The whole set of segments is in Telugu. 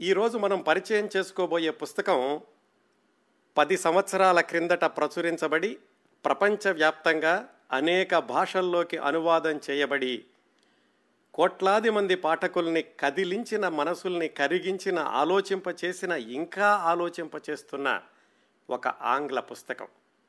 ఈరోజు మనం పరిచయం చేసుకోబోయే పుస్తకం పది సంవత్సరాల క్రిందట ప్రచురించబడి ప్రపంచవ్యాప్తంగా అనేక భాషల్లోకి అనువాదం చేయబడి కోట్లాది మంది పాఠకుల్ని కదిలించిన మనసుల్ని కరిగించిన ఆలోచింపచేసిన ఇంకా ఆలోచింపచేస్తున్న ఒక ఆంగ్ల పుస్తకం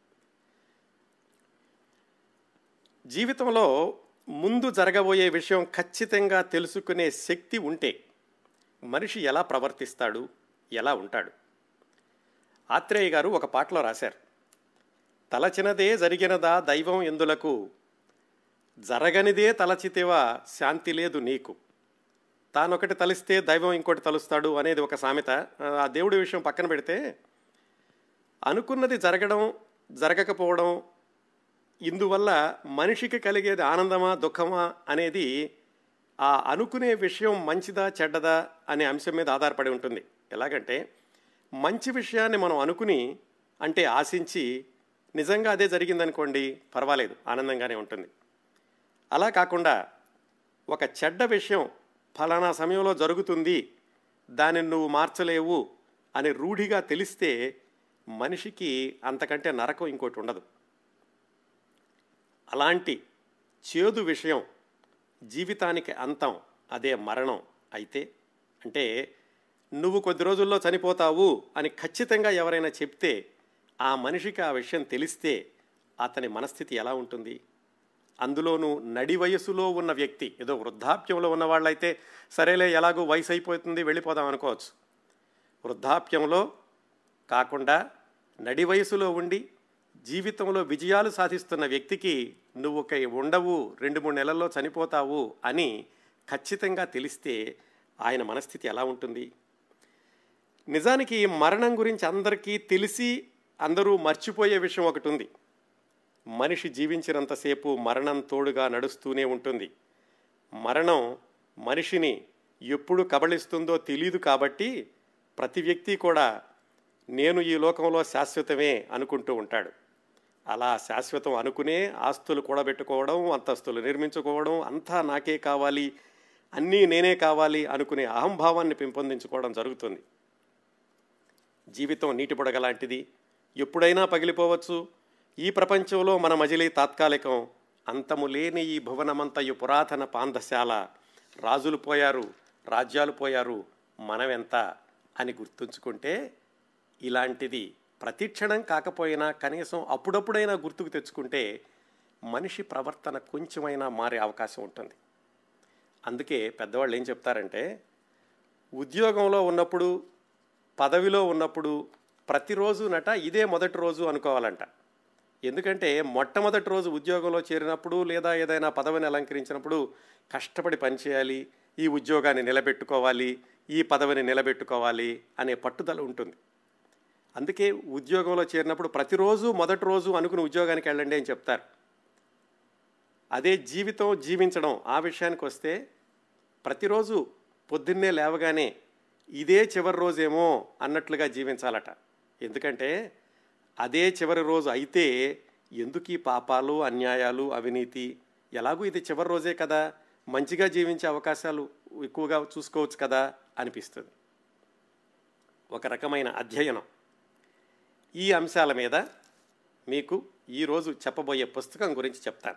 జీవితంలో ముందు జరగబోయే విషయం ఖచ్చితంగా తెలుసుకునే శక్తి ఉంటే మనిషి ఎలా ప్రవర్తిస్తాడు ఎలా ఉంటాడు ఆత్రేయ గారు ఒక పాటలో రాశారు తలచినదే జరిగినదా దైవం ఎందులకు జరగనిదే తలచితేవా శాంతి లేదు నీకు తానొకటి తలిస్తే దైవం ఇంకోటి తలుస్తాడు అనేది ఒక సామెత ఆ దేవుడి విషయం పక్కన పెడితే అనుకున్నది జరగడం జరగకపోవడం ఇందువల్ల మనిషికి కలిగేది ఆనందమా దుఃఖమా అనేది ఆ అనుకునే విషయం మంచిదా చెడ్డదా అనే అంశం మీద ఆధారపడి ఉంటుంది ఎలాగంటే మంచి విషయాన్ని మనం అనుకుని అంటే ఆశించి నిజంగా అదే జరిగిందనుకోండి పర్వాలేదు ఆనందంగానే ఉంటుంది అలా కాకుండా ఒక చెడ్డ విషయం ఫలానా సమయంలో జరుగుతుంది దానిని నువ్వు మార్చలేవు అని రూఢిగా తెలిస్తే మనిషికి అంతకంటే నరకం ఇంకోటి ఉండదు అలాంటి చేదు విషయం జీవితానికి అంతం అదే మరణం అయితే అంటే నువ్వు కొద్ది రోజుల్లో చనిపోతావు అని ఖచ్చితంగా ఎవరైనా చెప్తే ఆ మనిషికి ఆ విషయం తెలిస్తే అతని మనస్థితి ఎలా ఉంటుంది అందులోనూ నడి వయసులో ఉన్న వ్యక్తి ఏదో వృద్ధాప్యంలో ఉన్న వాళ్ళైతే సరేలే ఎలాగో వయసు అయిపోతుంది వెళ్ళిపోదాం అనుకోవచ్చు వృద్ధాప్యంలో కాకుండా నడి వయసులో ఉండి జీవితంలో విజయాలు సాధిస్తున్న వ్యక్తికి నువ్వు ఒక ఉండవు రెండు మూడు నెలల్లో చనిపోతావు అని ఖచ్చితంగా తెలిస్తే ఆయన మనస్థితి ఎలా ఉంటుంది నిజానికి మరణం గురించి అందరికీ తెలిసి అందరూ మర్చిపోయే విషయం ఒకటి ఉంది మనిషి జీవించినంతసేపు మరణం తోడుగా నడుస్తూనే ఉంటుంది మరణం మనిషిని ఎప్పుడు కబళిస్తుందో తెలియదు కాబట్టి ప్రతి వ్యక్తి కూడా నేను ఈ లోకంలో శాశ్వతమే అనుకుంటూ ఉంటాడు అలా శాశ్వతం అనుకునే ఆస్తులు కూడబెట్టుకోవడం అంతస్తులు నిర్మించుకోవడం అంతా నాకే కావాలి అన్నీ నేనే కావాలి అనుకునే అహంభావాన్ని పెంపొందించుకోవడం జరుగుతుంది జీవితం నీటి బుడగ లాంటిది ఎప్పుడైనా పగిలిపోవచ్చు ఈ ప్రపంచంలో మన మజిలీ తాత్కాలికం అంతము లేని ఈ భువనమంతయు పురాతన పాంధశాల రాజులు పోయారు రాజ్యాలు పోయారు మనమెంత అని గుర్తుంచుకుంటే ఇలాంటిది ప్రతిక్షణం కాకపోయినా కనీసం అప్పుడప్పుడైనా గుర్తుకు తెచ్చుకుంటే మనిషి ప్రవర్తన కొంచెమైనా మారే అవకాశం ఉంటుంది అందుకే పెద్దవాళ్ళు ఏం చెప్తారంటే ఉద్యోగంలో ఉన్నప్పుడు పదవిలో ఉన్నప్పుడు ప్రతిరోజు నట ఇదే మొదటి రోజు అనుకోవాలంట ఎందుకంటే మొట్టమొదటి రోజు ఉద్యోగంలో చేరినప్పుడు లేదా ఏదైనా పదవిని అలంకరించినప్పుడు కష్టపడి పనిచేయాలి ఈ ఉద్యోగాన్ని నిలబెట్టుకోవాలి ఈ పదవిని నిలబెట్టుకోవాలి అనే పట్టుదల ఉంటుంది అందుకే ఉద్యోగంలో చేరినప్పుడు ప్రతిరోజు మొదటి రోజు అనుకుని ఉద్యోగానికి వెళ్ళండి అని చెప్తారు అదే జీవితం జీవించడం ఆ విషయానికి వస్తే ప్రతిరోజు పొద్దున్నే లేవగానే ఇదే చివరి రోజేమో అన్నట్లుగా జీవించాలట ఎందుకంటే అదే చివరి రోజు అయితే ఎందుకు ఈ పాపాలు అన్యాయాలు అవినీతి ఎలాగూ ఇది చివరి రోజే కదా మంచిగా జీవించే అవకాశాలు ఎక్కువగా చూసుకోవచ్చు కదా అనిపిస్తుంది ఒక రకమైన అధ్యయనం ఈ అంశాల మీద మీకు ఈరోజు చెప్పబోయే పుస్తకం గురించి చెప్తాను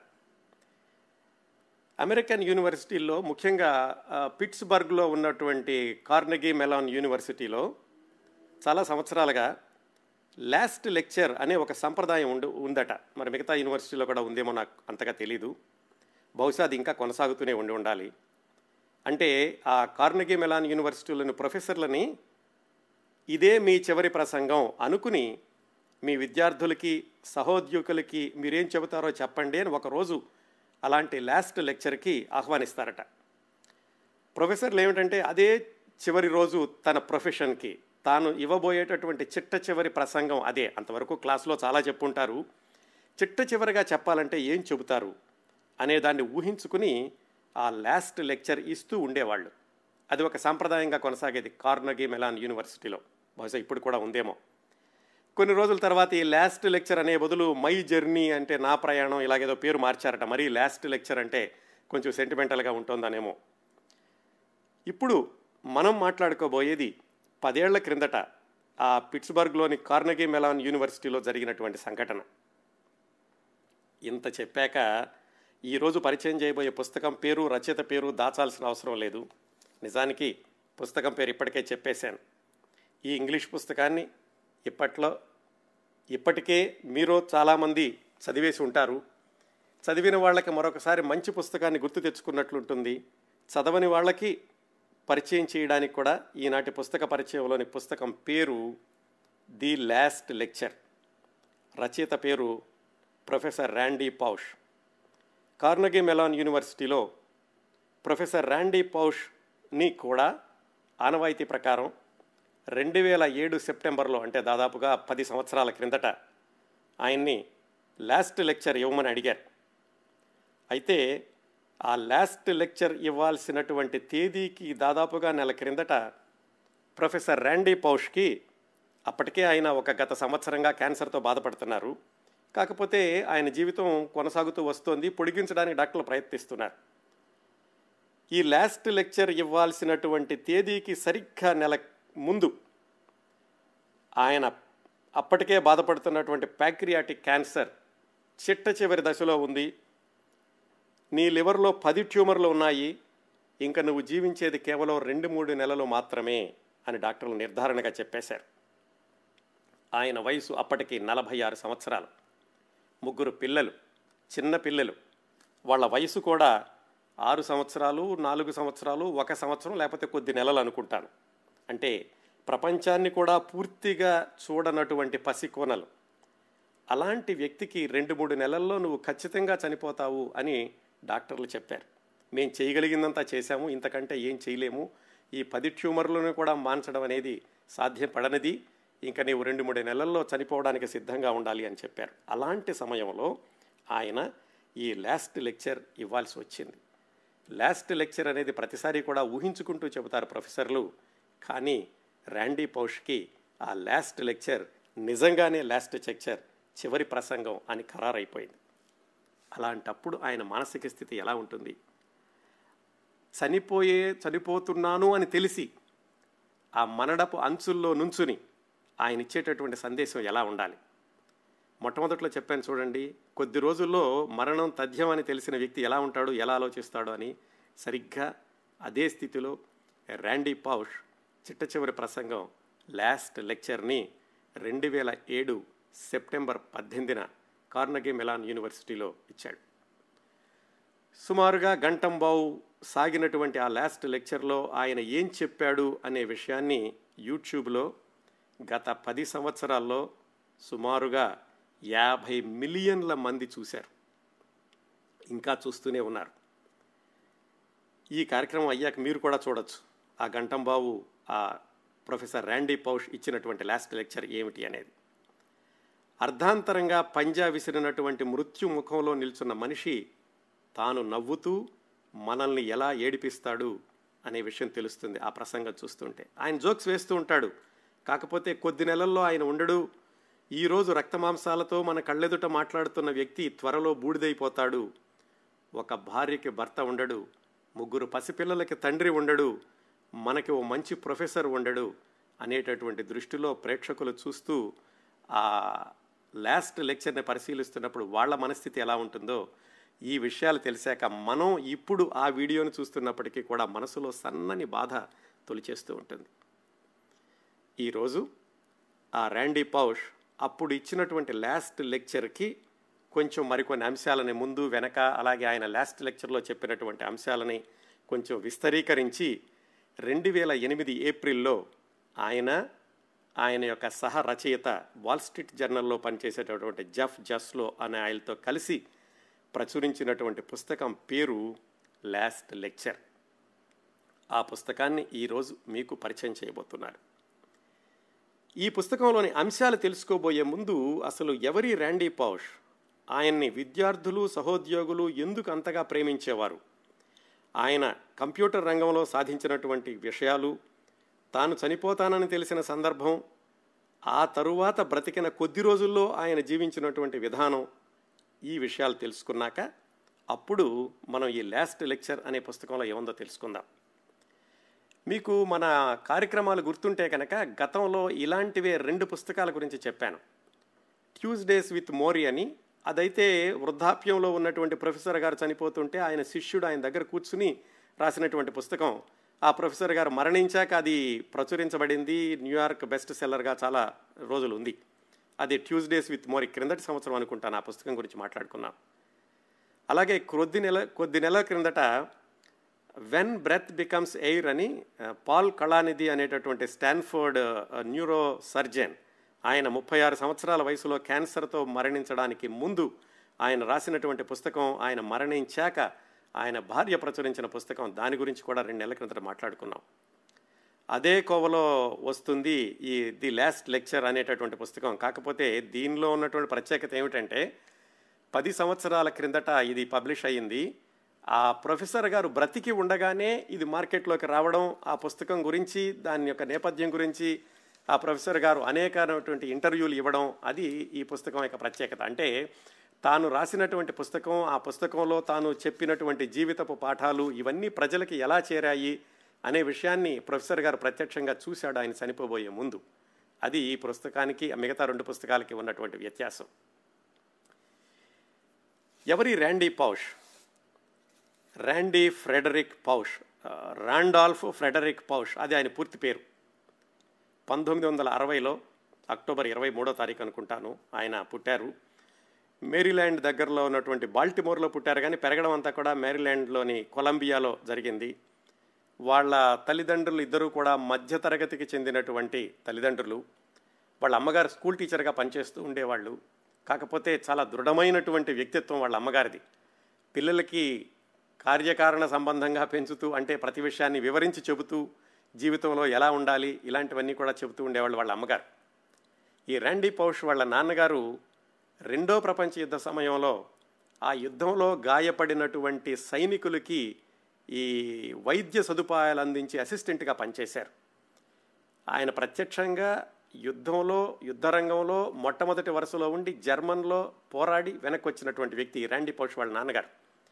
అమెరికన్ యూనివర్సిటీల్లో ముఖ్యంగా పిట్స్బర్గ్లో ఉన్నటువంటి కార్నగీ మెలాన్ యూనివర్సిటీలో చాలా సంవత్సరాలుగా లాస్ట్ లెక్చర్ అనే ఒక సంప్రదాయం ఉండు ఉందట మరి మిగతా యూనివర్సిటీలో కూడా ఉందేమో నాకు అంతగా తెలీదు బహుశా అది ఇంకా కొనసాగుతూనే ఉండి ఉండాలి అంటే ఆ కార్నగీ మెలాన్ యూనివర్సిటీలోని ప్రొఫెసర్లని ఇదే మీ చివరి ప్రసంగం అనుకుని మీ విద్యార్థులకి సహోద్యోగులకి మీరేం చెబుతారో చెప్పండి అని ఒకరోజు అలాంటి లాస్ట్ లెక్చర్కి ఆహ్వానిస్తారట ప్రొఫెసర్లు ఏమిటంటే అదే చివరి రోజు తన ప్రొఫెషన్కి తాను ఇవ్వబోయేటటువంటి చిట్ట చివరి ప్రసంగం అదే అంతవరకు క్లాస్లో చాలా చెప్పుంటారు చిట్ట చివరిగా చెప్పాలంటే ఏం చెబుతారు అనే దాన్ని ఊహించుకుని ఆ లాస్ట్ లెక్చర్ ఇస్తూ ఉండేవాళ్ళు అది ఒక సాంప్రదాయంగా కొనసాగేది కార్నగీ మెలాన్ యూనివర్సిటీలో బహుశా ఇప్పుడు కూడా ఉందేమో కొన్ని రోజుల తర్వాత ఈ లాస్ట్ లెక్చర్ అనే బదులు మై జర్నీ అంటే నా ప్రయాణం ఇలాగేదో పేరు మార్చారట మరీ లాస్ట్ లెక్చర్ అంటే కొంచెం సెంటిమెంటల్గా ఉంటుందనేమో ఇప్పుడు మనం మాట్లాడుకోబోయేది పదేళ్ల క్రిందట ఆ పిట్స్బర్గ్లోని కార్నగీ మెలాన్ యూనివర్సిటీలో జరిగినటువంటి సంఘటన ఇంత చెప్పాక ఈరోజు పరిచయం చేయబోయే పుస్తకం పేరు రచయిత పేరు దాచాల్సిన అవసరం లేదు నిజానికి పుస్తకం పేరు ఇప్పటికే చెప్పేశాను ఈ ఇంగ్లీష్ పుస్తకాన్ని ఇప్పట్లో ఇప్పటికే మీరు చాలామంది చదివేసి ఉంటారు చదివిన వాళ్ళకి మరొకసారి మంచి పుస్తకాన్ని గుర్తు తెచ్చుకున్నట్లుంటుంది చదవని వాళ్ళకి పరిచయం చేయడానికి కూడా ఈనాటి పుస్తక పరిచయంలోని పుస్తకం పేరు ది లాస్ట్ లెక్చర్ రచయిత పేరు professor Randy Pausch Carnegie Mellon యూనివర్సిటీలో ప్రొఫెసర్ ర్యాండీ పౌష్ని కూడా ఆనవాయితీ ప్రకారం రెండు వేల ఏడు సెప్టెంబర్లో అంటే దాదాపుగా పది సంవత్సరాల క్రిందట ఆయన్ని లాస్ట్ లెక్చర్ ఇవ్వమని అడిగారు అయితే ఆ లాస్ట్ లెక్చర్ ఇవ్వాల్సినటువంటి తేదీకి దాదాపుగా నెల క్రిందట ప్రొఫెసర్ ర్యాండీ పౌష్కి అప్పటికే ఆయన ఒక గత సంవత్సరంగా క్యాన్సర్తో బాధపడుతున్నారు కాకపోతే ఆయన జీవితం కొనసాగుతూ వస్తోంది పొడిగించడానికి డాక్టర్లు ప్రయత్నిస్తున్నారు ఈ లాస్ట్ లెక్చర్ ఇవ్వాల్సినటువంటి తేదీకి సరిగ్గా నెల ముందు ఆయన అప్పటికే బాధపడుతున్నటువంటి ప్యాంక్రియాటిక్ క్యాన్సర్ చిట్ట చివరి దశలో ఉంది నీ లివర్లో పది ట్యూమర్లు ఉన్నాయి ఇంకా నువ్వు జీవించేది కేవలం రెండు మూడు నెలలు మాత్రమే అని డాక్టర్లు నిర్ధారణగా చెప్పేశారు ఆయన వయసు అప్పటికి నలభై ఆరు సంవత్సరాలు ముగ్గురు పిల్లలు చిన్న పిల్లలు వాళ్ళ వయసు కూడా ఆరు సంవత్సరాలు నాలుగు సంవత్సరాలు ఒక సంవత్సరం లేకపోతే కొద్ది నెలలు అనుకుంటాను అంటే ప్రపంచాన్ని కూడా పూర్తిగా చూడనటువంటి పసికోనలు అలాంటి వ్యక్తికి రెండు మూడు నెలల్లో నువ్వు ఖచ్చితంగా చనిపోతావు అని డాక్టర్లు చెప్పారు మేము చేయగలిగిందంతా చేశాము ఇంతకంటే ఏం చేయలేము ఈ పది ట్యూమర్లను కూడా మాన్చడం అనేది సాధ్యపడనిది ఇంకా నీవు రెండు మూడు నెలల్లో చనిపోవడానికి సిద్ధంగా ఉండాలి అని చెప్పారు అలాంటి సమయంలో ఆయన ఈ లాస్ట్ లెక్చర్ ఇవ్వాల్సి వచ్చింది లాస్ట్ లెక్చర్ అనేది ప్రతిసారి కూడా ఊహించుకుంటూ చెబుతారు ప్రొఫెసర్లు కానీ ర్యాండీ పౌష్కి ఆ లాస్ట్ లెక్చర్ నిజంగానే లాస్ట్ లెక్చర్ చివరి ప్రసంగం అని ఖరారైపోయింది అలాంటప్పుడు ఆయన మానసిక స్థితి ఎలా ఉంటుంది చనిపోయే చనిపోతున్నాను అని తెలిసి ఆ మనడపు అంచుల్లో నుంచుని ఆయన ఇచ్చేటటువంటి సందేశం ఎలా ఉండాలి మొట్టమొదట్లో చెప్పాను చూడండి కొద్ది రోజుల్లో మరణం తథ్యం అని తెలిసిన వ్యక్తి ఎలా ఉంటాడు ఎలా ఆలోచిస్తాడు అని సరిగ్గా అదే స్థితిలో ర్యాండీ పౌష్ చిట్ట చివరి ప్రసంగం లాస్ట్ లెక్చర్ని రెండు వేల ఏడు సెప్టెంబర్ పద్దెనిమిదిన కార్నగీ మెలాన్ యూనివర్సిటీలో ఇచ్చాడు సుమారుగా గంటంబావు సాగినటువంటి ఆ లాస్ట్ లెక్చర్లో ఆయన ఏం చెప్పాడు అనే విషయాన్ని యూట్యూబ్లో గత పది సంవత్సరాల్లో సుమారుగా యాభై మిలియన్ల మంది చూశారు ఇంకా చూస్తూనే ఉన్నారు ఈ కార్యక్రమం అయ్యాక మీరు కూడా చూడొచ్చు ఆ గంటంబాబు ఆ ప్రొఫెసర్ ర్యాండీ పౌష్ ఇచ్చినటువంటి లాస్ట్ లెక్చర్ ఏమిటి అనేది అర్ధాంతరంగా పంజా విసిరినటువంటి మృత్యు ముఖంలో నిల్చున్న మనిషి తాను నవ్వుతూ మనల్ని ఎలా ఏడిపిస్తాడు అనే విషయం తెలుస్తుంది ఆ ప్రసంగం చూస్తుంటే ఆయన జోక్స్ వేస్తూ ఉంటాడు కాకపోతే కొద్ది నెలల్లో ఆయన ఉండడు ఈరోజు రక్తమాంసాలతో మన కళ్ళెదుట మాట్లాడుతున్న వ్యక్తి త్వరలో బూడిదైపోతాడు ఒక భార్యకి భర్త ఉండడు ముగ్గురు పసిపిల్లలకి తండ్రి ఉండడు మనకి ఓ మంచి ప్రొఫెసర్ ఉండడు అనేటటువంటి దృష్టిలో ప్రేక్షకులు చూస్తూ ఆ లాస్ట్ లెక్చర్ని పరిశీలిస్తున్నప్పుడు వాళ్ళ మనస్థితి ఎలా ఉంటుందో ఈ విషయాలు తెలిసాక మనం ఇప్పుడు ఆ వీడియోని చూస్తున్నప్పటికీ కూడా మనసులో సన్నని బాధ తొలిచేస్తూ ఉంటుంది ఈరోజు ఆ ర్యాండీ పౌష్ అప్పుడు ఇచ్చినటువంటి లాస్ట్ లెక్చర్కి కొంచెం మరికొన్ని అంశాలని ముందు వెనక అలాగే ఆయన లాస్ట్ లెక్చర్లో చెప్పినటువంటి అంశాలని కొంచెం విస్తరీకరించి రెండు వేల ఎనిమిది ఏప్రిల్లో ఆయన ఆయన యొక్క సహ రచయిత వాల్ స్ట్రీట్ జర్నల్లో పనిచేసేటటువంటి జఫ్ జస్లో అనే ఆయనతో కలిసి ప్రచురించినటువంటి పుస్తకం పేరు లాస్ట్ లెక్చర్ ఆ పుస్తకాన్ని ఈరోజు మీకు పరిచయం చేయబోతున్నారు ఈ పుస్తకంలోని అంశాలు తెలుసుకోబోయే ముందు అసలు ఎవరి ర్యాండీ పౌష్ ఆయన్ని విద్యార్థులు సహోద్యోగులు ఎందుకు అంతగా ప్రేమించేవారు ఆయన కంప్యూటర్ రంగంలో సాధించినటువంటి విషయాలు తాను చనిపోతానని తెలిసిన సందర్భం ఆ తరువాత బ్రతికిన కొద్ది రోజుల్లో ఆయన జీవించినటువంటి విధానం ఈ విషయాలు తెలుసుకున్నాక అప్పుడు మనం ఈ లాస్ట్ లెక్చర్ అనే పుస్తకంలో ఏముందో తెలుసుకుందాం మీకు మన కార్యక్రమాలు గుర్తుంటే కనుక గతంలో ఇలాంటివే రెండు పుస్తకాల గురించి చెప్పాను ట్యూస్డేస్ విత్ మోరీ అని అదైతే వృద్ధాప్యంలో ఉన్నటువంటి ప్రొఫెసర్ గారు చనిపోతుంటే ఆయన శిష్యుడు ఆయన దగ్గర కూర్చుని రాసినటువంటి పుస్తకం ఆ ప్రొఫెసర్ గారు మరణించాక అది ప్రచురించబడింది న్యూయార్క్ బెస్ట్ సెల్లర్గా చాలా రోజులు ఉంది అది ట్యూస్డేస్ విత్ మోరీ క్రిందటి సంవత్సరం అనుకుంటాను ఆ పుస్తకం గురించి మాట్లాడుకున్నాం అలాగే కొద్ది నెల కొద్ది నెలల క్రిందట వెన్ బ్రెత్ బికమ్స్ ఎయిర్ అని ఆ, పాల్ కళానిధి అనేటటువంటి స్టాన్ఫోర్డ్ ఆ, న్యూరో సర్జన్ ఆయన ముప్పై ఆరు సంవత్సరాల వయసులో క్యాన్సర్తో మరణించడానికి ముందు ఆయన రాసినటువంటి పుస్తకం ఆయన మరణించాక ఆయన భార్య ప్రచురించిన పుస్తకం దాని గురించి కూడా రెండు నెలల క్రిందట మాట్లాడుకున్నాం అదే కోవలో వస్తుంది ఈ ది లాస్ట్ లెక్చర్ అనేటటువంటి పుస్తకం కాకపోతే దీనిలో ఉన్నటువంటి ప్రత్యేకత ఏమిటంటే పది సంవత్సరాల క్రిందట ఇది పబ్లిష్ అయ్యింది ఆ ప్రొఫెసర్ గారు బ్రతికి ఉండగానే ఇది మార్కెట్లోకి రావడం ఆ పుస్తకం గురించి దాని యొక్క నేపథ్యం గురించి ఆ ప్రొఫెసర్ గారు అనేకమైనటువంటి ఇంటర్వ్యూలు ఇవ్వడం అది ఈ పుస్తకం యొక్క ప్రత్యేకత అంటే తాను రాసినటువంటి పుస్తకం ఆ పుస్తకంలో తాను చెప్పినటువంటి జీవితపు పాఠాలు ఇవన్నీ ప్రజలకి ఎలా చేరాయి అనే విషయాన్ని ప్రొఫెసర్ గారు ప్రత్యక్షంగా చూశాడు ఆయన చనిపోబోయే ముందు అది ఈ పుస్తకానికి మిగతా రెండు పుస్తకాలకి ఉన్నటువంటి వ్యత్యాసం ఎవరి Randy Pausch Randy Frederick Pausch ఆ, రాండాల్ఫ్ ఫ్రెడరిక్ పౌష్ అది ఆయన పూర్తి పేరు పంతొమ్మిది వందల అరవైలో అక్టోబర్ ఇరవై మూడో తారీఖు అనుకుంటాను ఆయన పుట్టారు మేరీల్యాండ్ దగ్గరలో ఉన్నటువంటి బాల్టిమోర్లో పుట్టారు కానీ పెరగడం అంతా కూడా మేరీల్యాండ్లోని కొలంబియాలో జరిగింది వాళ్ళ తల్లిదండ్రులు ఇద్దరూ కూడా మధ్యతరగతికి చెందినటువంటి తల్లిదండ్రులు వాళ్ళ అమ్మగారు స్కూల్ టీచర్గా పనిచేస్తూ ఉండేవాళ్ళు కాకపోతే చాలా దృఢమైనటువంటి వ్యక్తిత్వం వాళ్ళ అమ్మగారిది పిల్లలకి కార్యకారణ సంబంధంగా పెంచుతూ అంటే ప్రతి విషయాన్ని వివరించి చెబుతూ జీవితంలో ఎలా ఉండాలి ఇలాంటివన్నీ కూడా చెబుతూ ఉండేవాళ్ళు వాళ్ళ అమ్మగారు ఈ ర్యాండీ పౌష్ వాళ్ళ నాన్నగారు రెండో ప్రపంచ యుద్ధ సమయంలో ఆ యుద్ధంలో గాయపడినటువంటి సైనికులకి ఈ వైద్య సదుపాయాలు అందించి అసిస్టెంట్గా పనిచేశారు ఆయన ప్రత్యక్షంగా యుద్ధంలో యుద్ధరంగంలో మొట్టమొదటి వరుసలో ఉండి జర్మన్లో పోరాడి వెనక్కి వచ్చినటువంటి వ్యక్తి ర్యాండీ పౌష్ వాళ్ళ నాన్నగారు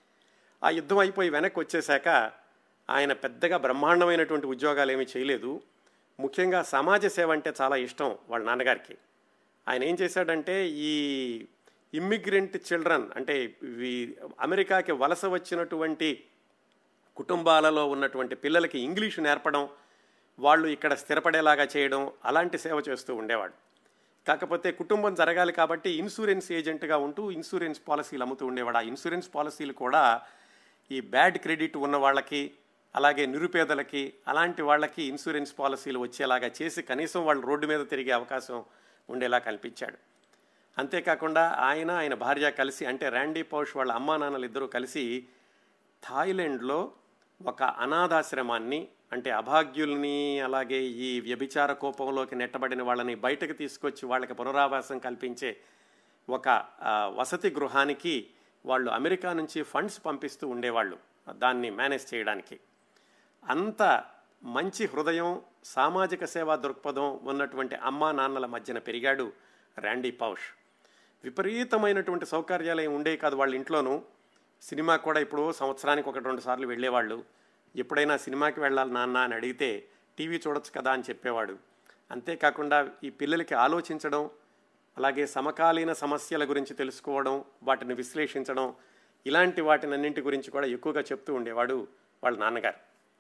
ఆ యుద్ధం అయిపోయి వెనక్కి వచ్చేశాక ఆయన పెద్దగా బ్రహ్మాండమైనటువంటి ఉద్యోగాలు ఏమీ చేయలేదు ముఖ్యంగా సమాజ సేవ అంటే చాలా ఇష్టం వాళ్ళ నాన్నగారికి ఆయన ఏం చేశాడంటే ఈ ఇమ్మిగ్రెంట్ చిల్డ్రన్ అంటే ఈ అమెరికాకి వలస వచ్చినటువంటి కుటుంబాలలో ఉన్నటువంటి పిల్లలకి ఇంగ్లీషు నేర్పడం వాళ్ళు ఇక్కడ స్థిరపడేలాగా చేయడం అలాంటి సేవ చేస్తూ ఉండేవాడు కాకపోతే కుటుంబం జరగాలి కాబట్టి ఇన్సూరెన్స్ ఏజెంట్గా ఉంటూ ఇన్సూరెన్స్ పాలసీలు అమ్ముతూ ఉండేవాడు ఆ ఇన్సూరెన్స్ పాలసీలు కూడా ఈ బ్యాడ్ క్రెడిట్ ఉన్న వాళ్ళకి అలాగే నిరుపేదలకి అలాంటి వాళ్ళకి ఇన్సూరెన్స్ పాలసీలు వచ్చేలాగా చేసి కనీసం వాళ్ళు రోడ్డు మీద తిరిగే అవకాశం ఉండేలా కల్పించాడు అంతేకాకుండా ఆయన ఆయన భార్య కలిసి అంటే ర్యాండీ పౌష్ వాళ్ళ అమ్మా నాన్నలు ఇద్దరూ కలిసి థాయిలాండ్లో ఒక అనాథాశ్రమాన్ని అంటే అభాగ్యుల్ని అలాగే ఈ వ్యభిచార కోపంలోకి నెట్టబడిన వాళ్ళని బయటకు తీసుకొచ్చి వాళ్ళకి పునరావాసం కల్పించే ఒక ఆ, వసతి గృహానికి వాళ్ళు అమెరికా నుంచి ఫండ్స్ పంపిస్తూ ఉండేవాళ్ళు దాన్ని మేనేజ్ చేయడానికి అంత మంచి హృదయం సామాజిక సేవా దృక్పథం ఉన్నటువంటి అమ్మా నాన్నల మధ్యన పెరిగాడు ర్యాండీ పౌష్ విపరీతమైనటువంటి సౌకర్యాలు ఏమి ఉండేవి కాదు వాళ్ళ ఇంట్లోనూ సినిమా కూడా ఇప్పుడు సంవత్సరానికి ఒకటి రెండు సార్లు వెళ్ళేవాళ్ళు ఎప్పుడైనా సినిమాకి వెళ్ళాలి నాన్న అని అడిగితే టీవీ చూడొచ్చు కదా అని చెప్పేవాడు అంతేకాకుండా ఈ పిల్లలకి ఆలోచించడం అలాగే సమకాలీన సమస్యల గురించి తెలుసుకోవడం వాటిని విశ్లేషించడం ఇలాంటి వాటినన్నింటి గురించి కూడా ఎక్కువగా చెప్తూ ఉండేవాడు వాళ్ళ నాన్నగారు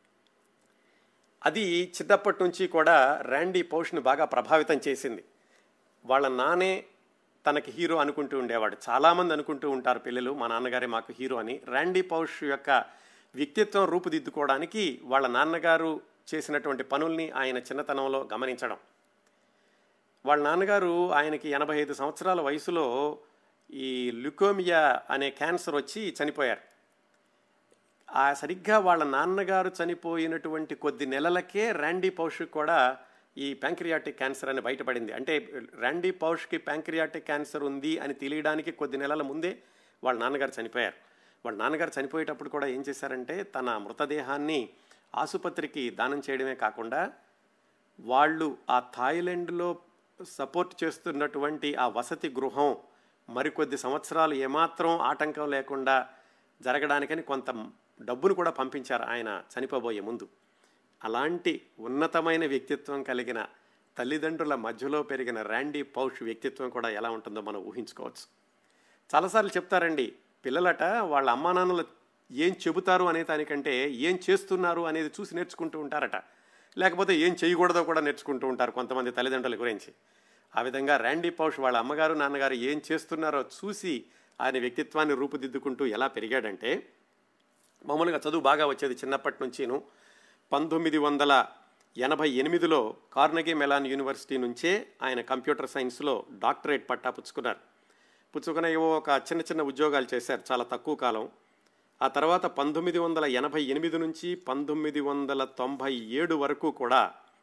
అది చిన్నప్పటి నుంచి కూడా ర్యాండీ పౌష్ని బాగా ప్రభావితం చేసింది వాళ్ళ నానే తనకి హీరో అనుకుంటూ ఉండేవాడు చాలామంది అనుకుంటూ ఉంటారు పిల్లలు మా నాన్నగారే మాకు హీరో అని ర్యాండీ పౌష్ యొక్క వ్యక్తిత్వం రూపుదిద్దుకోవడానికి వాళ్ళ నాన్నగారు చేసినటువంటి పనుల్ని ఆయన చిన్నతనంలో గమనించడం వాళ్ళ నాన్నగారు ఆయనకి ఎనభై ఐదు సంవత్సరాల వయసులో ఈ లుకోమియా అనే క్యాన్సర్ వచ్చి చనిపోయారు ఆ సరిగ్గా వాళ్ళ నాన్నగారు చనిపోయినటువంటి కొద్ది నెలలకే ర్యాండీ పౌష్కి కూడా ఈ ప్యాంక్రియాటిక్ క్యాన్సర్ అని బయటపడింది అంటే ర్యాండీ పౌష్కి ప్యాంక్రియాటిక్ క్యాన్సర్ ఉంది అని తెలియడానికి కొద్ది నెలల ముందే వాళ్ళ నాన్నగారు చనిపోయారు వాళ్ళ నాన్నగారు చనిపోయేటప్పుడు కూడా ఏం చేశారంటే తన మృతదేహాన్ని ఆసుపత్రికి దానం చేయడమే కాకుండా వాళ్ళు ఆ థాయిలాండ్లో సపోర్ట్ చేస్తున్నటువంటి ఆ వసతి గృహం మరికొద్ది సంవత్సరాలు ఏమాత్రం ఆటంకం లేకుండా జరగడానికని కొంత డబ్బును కూడా పంపించారు ఆయన చనిపోబోయే ముందు అలాంటి ఉన్నతమైన వ్యక్తిత్వం కలిగిన తల్లిదండ్రుల మధ్యలో పెరిగిన ర్యాండీ పౌష్ వ్యక్తిత్వం కూడా ఎలా ఉంటుందో మనం ఊహించుకోవచ్చు చాలాసార్లు చెప్తారండి పిల్లలట వాళ్ళ అమ్మా నాన్నలు ఏం చెబుతారు అనే దానికంటే ఏం చేస్తున్నారు అనేది చూసి నేర్చుకుంటూ ఉంటారట లేకపోతే ఏం చేయకూడదో కూడా నేర్చుకుంటూ ఉంటారు కొంతమంది తల్లిదండ్రుల గురించి ఆ విధంగా ర్యాండీ పౌష్ వాళ్ళ అమ్మగారు నాన్నగారు ఏం చేస్తున్నారో చూసి ఆయన వ్యక్తిత్వాన్ని రూపుదిద్దుకుంటూ ఎలా పెరిగాడంటే మామూలుగా చదువు బాగా వచ్చేది చిన్నప్పటి నుంచిను పంతొమ్మిది వందల ఎనభై ఎనిమిదిలో కార్నగీ మెలాన్ యూనివర్సిటీ నుంచే ఆయన కంప్యూటర్ సైన్స్లో డాక్టరేట్ పట్టా పుచ్చుకున్నారు పుచ్చుకున్న ఏవో ఒక చిన్న చిన్న ఉద్యోగాలు చేశారు చాలా తక్కువ కాలం ఆ తర్వాత పంతొమ్మిది వందల ఎనభై ఎనిమిది నుంచి పంతొమ్మిది వందల తొంభై ఏడు వరకు కూడా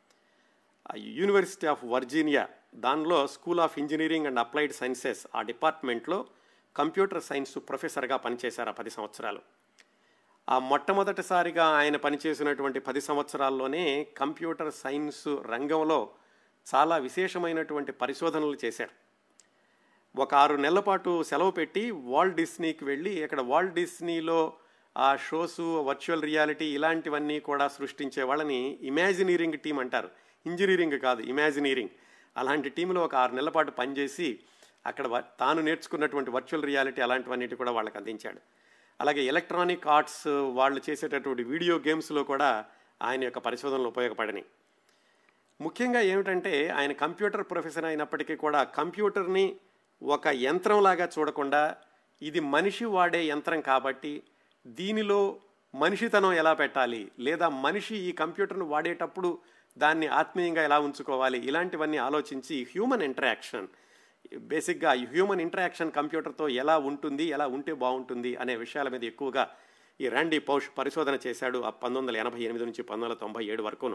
ఆ యూనివర్సిటీ ఆఫ్ వర్జీనియా దానిలో school of engineering and applied sciences ఆ డిపార్ట్మెంట్లో కంప్యూటర్ సైన్స్ ప్రొఫెసర్గా పనిచేశారు ఆ పది సంవత్సరాలు ఆ మొట్టమొదటిసారిగా ఆయన పనిచేసినటువంటి పది సంవత్సరాల్లోనే కంప్యూటర్ సైన్స్ రంగంలో చాలా విశేషమైనటువంటి పరిశోధనలు చేశారు ఒక ఆరు నెలల పాటు సెలవు పెట్టి వాల్ట్ డిస్నీకి వెళ్ళి ఇక్కడ వాల్ట్ డిస్నీలో ఆ షోస్ వర్చువల్ రియాలిటీ ఇలాంటివన్నీ కూడా సృష్టించే వాళ్ళని ఇమాజినీరింగ్ టీం అంటారు ఇంజనీరింగ్ కాదు ఇమాజినీరింగ్ అలాంటి టీంలో ఒక ఆరు నెలల పాటు పనిచేసి అక్కడ వ- తాను నేర్చుకున్నటువంటి వర్చువల్ రియాలిటీ అలాంటివన్నిటి కూడా వాళ్ళకి అందించాడు అలాగే ఎలక్ట్రానిక్ ఆర్ట్స్ వాళ్ళు చేసేటటువంటి వీడియో గేమ్స్లో కూడా ఆయన యొక్క పరిశోధనలు ఉపయోగపడినాయి ముఖ్యంగా ఏమిటంటే ఆయన కంప్యూటర్ ప్రొఫెసర్ అయినప్పటికీ కూడా కంప్యూటర్ని ఒక యంత్రంలాగా చూడకుండా ఇది మనిషి వాడే యంత్రం కాబట్టి దీనిలో మనిషితనం ఎలా పెట్టాలి లేదా మనిషి ఈ కంప్యూటర్ను వాడేటప్పుడు దాన్ని ఆత్మీయంగా ఎలా ఉంచుకోవాలి ఇలాంటివన్నీ ఆలోచించి హ్యూమన్ ఇంటరాక్షన్ బేసిక్గా ఈ హ్యూమన్ ఇంటరాక్షన్ కంప్యూటర్తో ఎలా ఉంటుంది ఎలా ఉంటే బాగుంటుంది అనే విషయాల మీద ఎక్కువగా ఈ ర్యాండీ పౌష్ పరిశోధన చేశాడు ఆ పంతొమ్మిది వందల ఎనభై ఎనిమిది నుంచి పంతొమ్మిది వందల తొంభై ఏడు వరకును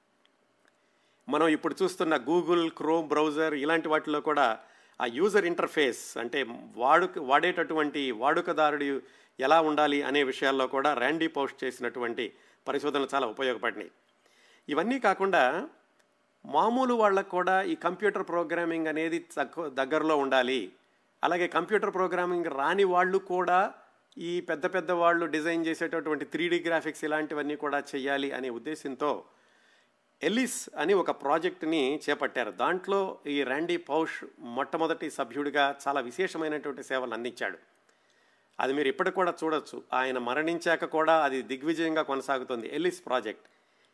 మనం ఇప్పుడు చూస్తున్న గూగుల్ క్రోమ్ బ్రౌజర్ ఇలాంటి వాటిలో కూడా ఆ యూజర్ ఇంటర్ఫేస్ అంటే వాడుక వాడేటటువంటి వాడుకదారుడు ఎలా ఉండాలి అనే విషయాల్లో కూడా ర్యాండీ పౌష్ చేసినటువంటి పరిశోధనలు చాలా ఉపయోగపడినాయి ఇవన్నీ కాకుండా మామూలు వాళ్ళకు కూడా ఈ కంప్యూటర్ ప్రోగ్రామింగ్ అనేది తక్కువ దగ్గరలో ఉండాలి అలాగే కంప్యూటర్ ప్రోగ్రామింగ్ రాని వాళ్ళు కూడా ఈ పెద్ద పెద్ద వాళ్ళు డిజైన్ చేసేటటువంటి త్రీ గ్రాఫిక్స్ ఇలాంటివన్నీ కూడా చేయాలి అనే ఉద్దేశంతో ఎలిస్ అని ఒక ప్రాజెక్ట్ని చేపట్టారు దాంట్లో ఈ ర్యాండీ పౌష్ మొట్టమొదటి సభ్యుడిగా చాలా విశేషమైనటువంటి సేవలు అందించాడు అది మీరు ఇప్పటికి కూడా చూడొచ్చు ఆయన మరణించాక కూడా అది దిగ్విజయంగా కొనసాగుతుంది Alice project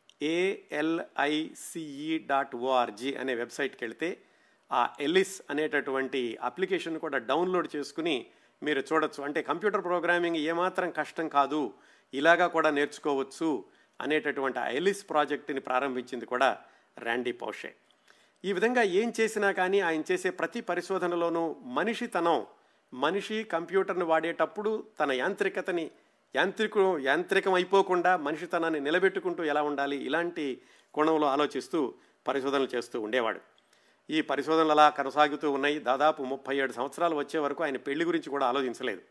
A L I C E dot O R G అనే వెబ్సైట్కి వెళ్తే ఆ ఎలిస్ అనేటటువంటి అప్లికేషన్ కూడా డౌన్లోడ్ చేసుకుని మీరు చూడొచ్చు అంటే కంప్యూటర్ ప్రోగ్రామింగ్ ఏమాత్రం కష్టం కాదు ఇలాగా కూడా నేర్చుకోవచ్చు అనేటటువంటి ఆ ఎలిస్ ప్రాజెక్టుని ప్రారంభించింది కూడా ర్యాండీ పౌషే ఈ విధంగా ఏం చేసినా కానీ ఆయన చేసే ప్రతి పరిశోధనలోనూ మనిషితనం మనిషి కంప్యూటర్ని వాడేటప్పుడు తన యాంత్రికతని యాంత్రిక యాంత్రికం అయిపోకుండా మనిషితనాన్ని నిలబెట్టుకుంటూ ఎలా ఉండాలి ఇలాంటి కోణంలో ఆలోచిస్తూ పరిశోధనలు చేస్తూ ఉండేవాడు ఈ పరిశోధనలు అలా కొనసాగుతూ ఉన్నాయి దాదాపు ముప్పై ఏడు సంవత్సరాలు వచ్చే వరకు ఆయన పెళ్లి గురించి కూడా ఆలోచించలేదు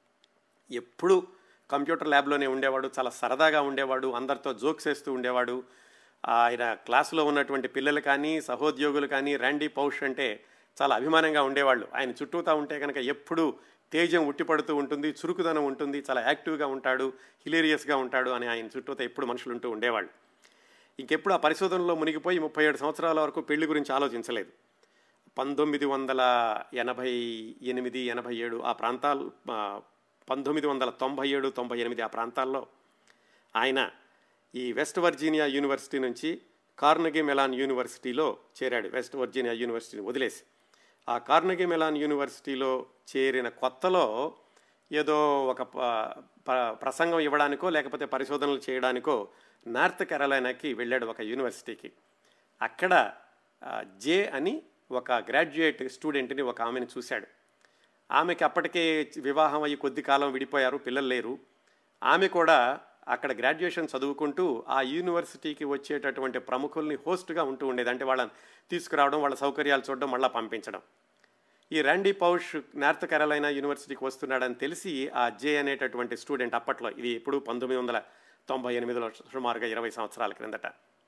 ఎప్పుడు కంప్యూటర్ ల్యాబ్లోనే ఉండేవాడు చాలా సరదాగా ఉండేవాడు అందరితో జోక్స్ వేస్తూ ఉండేవాడు ఆయన క్లాసులో ఉన్నటువంటి పిల్లలు కానీ సహోద్యోగులు కానీ ర్యాండీ పౌష్ అంటే చాలా అభిమానంగా ఉండేవాళ్ళు ఆయన చుట్టూతా ఉంటే కనుక ఎప్పుడు తేజం ఉట్టిపడుతూ ఉంటుంది చురుకుదనం ఉంటుంది చాలా యాక్టివ్గా ఉంటాడు హిలేరియస్గా ఉంటాడు అని ఆయన చుట్టూతా ఎప్పుడు మనుషులు ఉంటూ ఉండేవాళ్ళు ఇంకెప్పుడు ఆ పరిశోధనలో మునిగిపోయి ముప్పై ఏడు సంవత్సరాల వరకు పెళ్లి గురించి ఆలోచించలేదు పంతొమ్మిది వందల ఎనభై ఎనిమిది ఎనభై ఏడు ఆ ప్రాంతాలు ఆ, పంతొమ్మిది వందల తొంభై ఏడు తొంభై ఎనిమిది ఆ ప్రాంతాల్లో ఆయన ఈ వెస్ట్ వర్జీనియా యూనివర్సిటీ నుంచి కార్నగీ మెలాన్ యూనివర్సిటీలో చేరాడు వెస్ట్ వర్జీనియా యూనివర్సిటీని వదిలేసి ఆ కార్నగీ మెలాన్ యూనివర్సిటీలో చేరిన కొత్తలో ఏదో ఒక ప- ప- ప్రసంగం ఇవ్వడానికో లేకపోతే పరిశోధనలు చేయడానికో నార్త్ కెరళైనాకి వెళ్ళాడు ఒక యూనివర్సిటీకి అక్కడ ఆ, జే అని ఒక గ్రాడ్యుయేట్ స్టూడెంట్ని ఒక ఆమెను చూశాడు ఆమెకి అప్పటికే వివాహం అయ్యి కొద్ది కాలం విడిపోయారు పిల్లలు లేరు ఆమె కూడా అక్కడ గ్రాడ్యుయేషన్ చదువుకుంటూ ఆ యూనివర్సిటీకి వచ్చేటటువంటి ప్రముఖుల్ని హోస్ట్గా ఉంటూ ఉండేది అంటే వాళ్ళని తీసుకురావడం వాళ్ళ సౌకర్యాలు చూడడం మళ్ళీ పంపించడం ఈ ర్యాండీ పౌష్ నార్త్ కెరళైనా యూనివర్సిటీకి వస్తున్నాడని తెలిసి ఆ జే అనేటటువంటి స్టూడెంట్ అప్పట్లో ఇది ఇప్పుడు పంతొమ్మిది వందల తొంభై ఎనిమిదిలో సుమారుగా ఇరవై సంవత్సరాల క్రిందట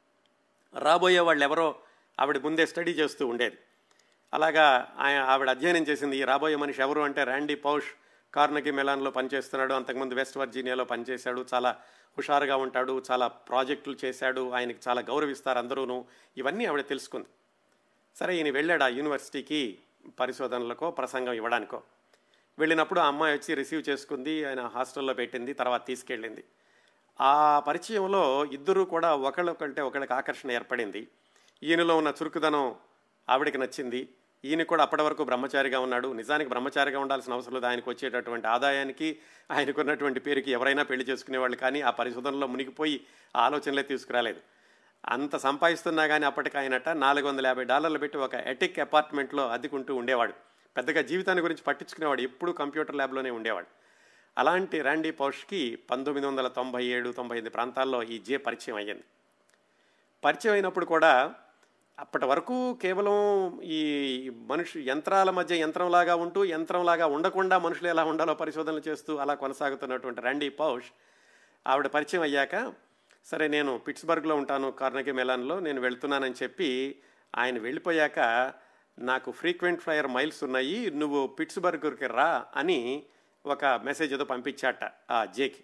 రాబోయే వాళ్ళు ఎవరో ఆవిడ ముందే స్టడీ చేస్తూ ఉండేది అలాగా ఆయన ఆవిడ అధ్యయనం చేసింది ఈ రాబోయే మనిషి ఎవరు అంటే ర్యాండీ పౌష్ కార్నగి మెలాన్లో పనిచేస్తున్నాడు అంతకుముందు వెస్ట్ వర్జీనియాలో పనిచేశాడు చాలా హుషారుగా ఉంటాడు చాలా ప్రాజెక్టులు చేశాడు ఆయనకి చాలా గౌరవిస్తారు అందరూను ఇవన్నీ ఆవిడ తెలుసుకుంది సరే ఈయన వెళ్ళాడు ఆ యూనివర్సిటీకి పరిశోధనలకో ప్రసంగం ఇవ్వడానికో వెళ్ళినప్పుడు ఆ అమ్మాయి వచ్చి రిసీవ్ చేసుకుంది ఆయన హాస్టల్లో పెట్టింది తర్వాత తీసుకెళ్ళింది ఆ పరిచయంలో ఇద్దరూ కూడా ఒకళ్ళొకంటే ఒకళ్ళకి ఆకర్షణ ఏర్పడింది ఈయనలో ఉన్న చురుకుదనం ఆవిడకి నచ్చింది ఈయన కూడా అప్పటి వరకు బ్రహ్మచారిగా ఉన్నాడు నిజానికి బ్రహ్మచారిగా ఉండాల్సిన అవసరం లేదు ఆయనకు వచ్చేటటువంటి ఆదాయానికి ఆయనకున్నటువంటి పేరుకి ఎవరైనా పెళ్లి చేసుకునేవాళ్ళు కానీ ఆ పరిశోధనలో మునిగిపోయి ఆ ఆలోచనలే తీసుకురాలేదు అంత సంపాదిస్తున్నా కానీ అప్పటికి ఆయనట నాలుగు వందల యాభై డాలర్లు పెట్టి ఒక ఎటిక్ అపార్ట్మెంట్లో అద్దెకుంటూ ఉండేవాడు పెద్దగా జీవితాన్ని గురించి పట్టించుకునేవాడు ఎప్పుడూ కంప్యూటర్ ల్యాబ్లోనే ఉండేవాడు అలాంటి ర్యాండీ పౌష్కి పంతొమ్మిది వందల తొంభై ఏడు తొంభై ఎనిమిది ప్రాంతాల్లో ఈ జే పరిచయం అయ్యింది పరిచయం అయినప్పుడు కూడా అప్పటి వరకు కేవలం ఈ మనుషు యంత్రాల మధ్య యంత్రంలాగా ఉంటూ యంత్రంలాగా ఉండకుండా మనుషులు ఎలా ఉండాలో పరిశోధనలు చేస్తూ అలా కొనసాగుతున్నటువంటి ర్యాండీ పౌష్ ఆవిడ పరిచయం అయ్యాక సరే నేను పిట్స్బర్గ్లో ఉంటాను కార్నగి మెలాన్లో నేను వెళ్తున్నానని చెప్పి ఆయన వెళ్ళిపోయాక నాకు ఫ్రీక్వెంట్ ఫ్లయర్ మైల్స్ ఉన్నాయి నువ్వు పిట్స్బర్గ్కి రా అని ఒక మెసేజ్ ఏదో పంపించాట ఆ జేకి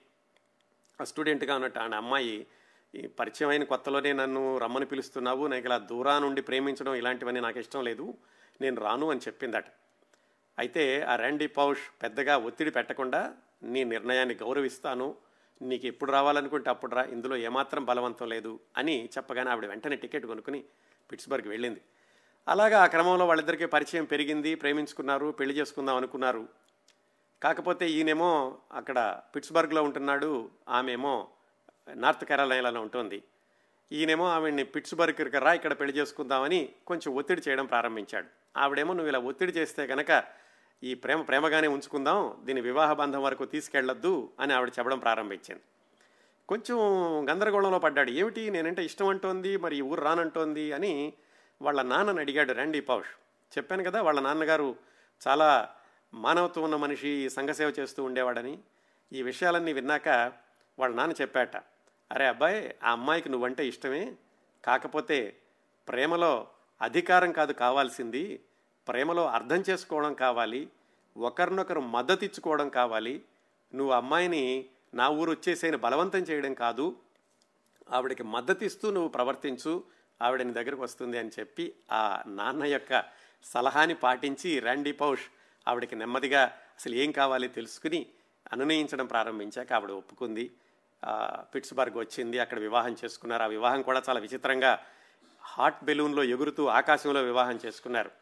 ఆ స్టూడెంట్గా ఉన్నట్టు ఆ అమ్మాయి ఈ పరిచయం అయిన కొత్తలోనే నన్ను రమ్మని పిలుస్తున్నావు నాకు ఇలా దూరా నుండి ప్రేమించడం ఇలాంటివన్నీ నాకు ఇష్టం లేదు నేను రాను అని చెప్పిందట అయితే ఆ ర్యాండీ పౌష్ పెద్దగా ఒత్తిడి పెట్టకుండా నీ నిర్ణయాన్ని గౌరవిస్తాను నీకు ఎప్పుడు రావాలనుకుంటే అప్పుడు రా ఇందులో ఏమాత్రం బలవంతం లేదు అని చెప్పగానే ఆవిడ వెంటనే టికెట్ కొనుక్కుని పిట్స్బర్గ్ వెళ్ళింది అలాగా ఆ క్రమంలో వాళ్ళిద్దరికీ పరిచయం పెరిగింది ప్రేమించుకున్నారు పెళ్లి చేసుకుందాం అనుకున్నారు కాకపోతే ఈయనేమో అక్కడ పిట్స్బర్గ్లో ఉంటున్నాడు ఆమెమో నార్త్ కేరళలో ఉంటుంది ఈయనేమో ఆవిడ్ని పిట్స్బర్గ్కి రా ఇక్కడ పెళ్లి చేసుకుందామని కొంచెం ఒత్తిడి చేయడం ప్రారంభించాడు ఆవిడేమో నువ్వు ఇలా ఒత్తిడి చేస్తే కనుక ఈ ప్రేమ ప్రేమగానే ఉంచుకుందాం దీని వివాహ బంధం వరకు తీసుకెళ్లొద్దు అని ఆవిడ చెప్పడం ప్రారంభించింది కొంచెం గందరగోళంలో పడ్డాడు ఏమిటి నేనంటే ఇష్టం అంటోంది మరి ఈ ఊరు రానంటోంది అని వాళ్ళ నాన్నని అడిగాడు రండి పౌష్ చెప్పాను కదా వాళ్ళ నాన్నగారు చాలా మానవత్వం ఉన్న మనిషి సంఘసేవ చేస్తూ ఉండేవాడని ఈ విషయాలన్నీ విన్నాక వాళ్ళ నాన్న చెప్పాట అరే అబ్బాయి ఆ అమ్మాయికి నువ్వంటే ఇష్టమే కాకపోతే ప్రేమలో అధికారం కాదు కావాల్సింది ప్రేమలో అర్థం చేసుకోవడం కావాలి ఒకరినొకరు మద్దతు ఇచ్చుకోవడం కావాలి నువ్వు అమ్మాయిని నా ఊరు వచ్చేసేని బలవంతం చేయడం కాదు ఆవిడకి మద్దతు ఇస్తూ నువ్వు ప్రవర్తించు ఆవిడ నీ దగ్గరకు వస్తుంది అని చెప్పి ఆ నాన్న యొక్క సలహాని పాటించి ర్యాండీ పౌష్ ఆవిడకి నెమ్మదిగా అసలు ఏం కావాలి తెలుసుకుని అనునయించడం ప్రారంభించాక ఆవిడ ఒప్పుకుంది పిట్స్బర్గ్ వచ్చింది అక్కడ వివాహం చేసుకున్నారు ఆ వివాహం కూడా చాలా విచిత్రంగా హాట్ బెలూన్లో ఎగురుతూ ఆకాశంలో వివాహం చేసుకున్నారు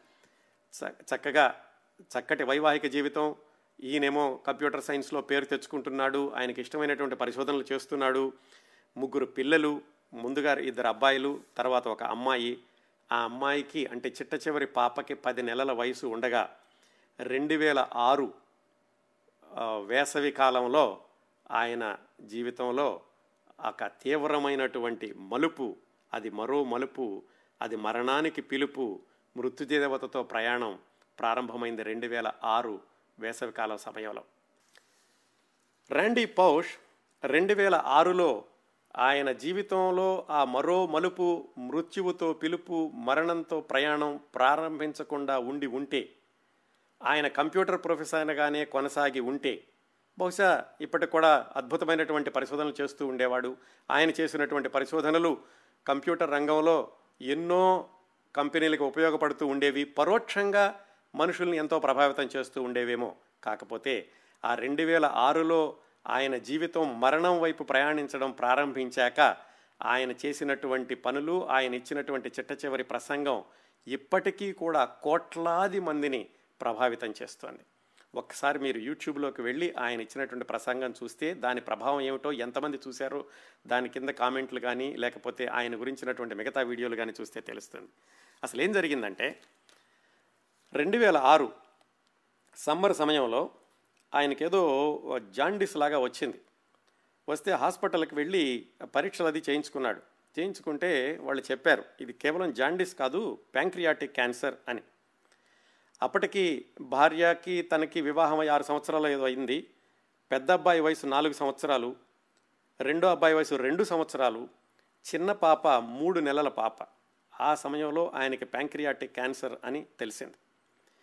చక్కగా చక్కటి వైవాహిక జీవితం ఈయనేమో కంప్యూటర్ సైన్స్లో పేరు తెచ్చుకుంటున్నాడు ఆయనకి ఇష్టమైనటువంటి పరిశోధనలు చేస్తున్నాడు ముగ్గురు పిల్లలు ముందుగా ఇద్దరు అబ్బాయిలు తర్వాత ఒక అమ్మాయి ఆ అమ్మాయికి అంటే చిట్ట చివరి పాపకి పది నెలల వయసు ఉండగా రెండు వేల ఆరు వేసవి కాలంలో ఆయన జీవితంలో ఒక తీవ్రమైనటువంటి మలుపు అది మరో మలుపు అది మరణానికి పిలుపు మృత్యుదేవతతో ప్రయాణం ప్రారంభమైంది రెండు వేల ఆరు వేసవికాల సమయంలో ర్యాండీ పౌష్ రెండు వేల ఆరులో ఆయన జీవితంలో ఆ మరో మలుపు మృత్యువుతో పిలుపు మరణంతో ప్రయాణం ప్రారంభించకుండా ఉండి ఉంటే ఆయన కంప్యూటర్ ప్రొఫెసర్గానే కొనసాగి ఉంటే బహుశా ఇప్పటికి కూడా అద్భుతమైనటువంటి పరిశోధనలు చేస్తూ ఉండేవాడు ఆయన చేసినటువంటి పరిశోధనలు కంప్యూటర్ రంగంలో ఎన్నో కంపెనీలకు ఉపయోగపడుతూ ఉండేవి పరోక్షంగా మనుషుల్ని ఎంతో ప్రభావితం చేస్తూ ఉండేవేమో కాకపోతే ఆ రెండు వేల ఆరులో ఆయన జీవితం మరణం వైపు ప్రయాణించడం ప్రారంభించాక ఆయన చేసినటువంటి పనులు ఆయన ఇచ్చినటువంటి చిట్ట చివరి ప్రసంగం ఇప్పటికీ కూడా కోట్లాది మందిని ప్రభావితం చేస్తోంది ఒక్కసారి మీరు యూట్యూబ్లోకి వెళ్ళి ఆయన ఇచ్చినటువంటి ప్రసంగం చూస్తే దాని ప్రభావం ఏమిటో ఎంతమంది చూశారో దాని కింద కామెంట్లు కానీ లేకపోతే ఆయన గురించినటువంటి మిగతా వీడియోలు కానీ చూస్తే తెలుస్తుంది అసలు ఏం జరిగిందంటే రెండు వేల ఆరు సమ్మర్ సమయంలో ఆయనకేదో జాండిస్ లాగా వచ్చింది వస్తే హాస్పిటల్కి వెళ్ళి పరీక్షలు అది చేయించుకున్నాడు చేయించుకుంటే వాళ్ళు చెప్పారు ఇది కేవలం జాండిస్ కాదు ప్యాంక్రియాటిక్ క్యాన్సర్ అని అప్పటికి భార్యకి తనకి వివాహం ఆరు సంవత్సరాలు ఏదో అయింది పెద్ద అబ్బాయి వయసు నాలుగు సంవత్సరాలు రెండో అబ్బాయి వయసు రెండు సంవత్సరాలు చిన్న పాప మూడు నెలల పాప ఆ సమయంలో ఆయనకి ప్యాంక్రియాటిక్ క్యాన్సర్ అని తెలిసింది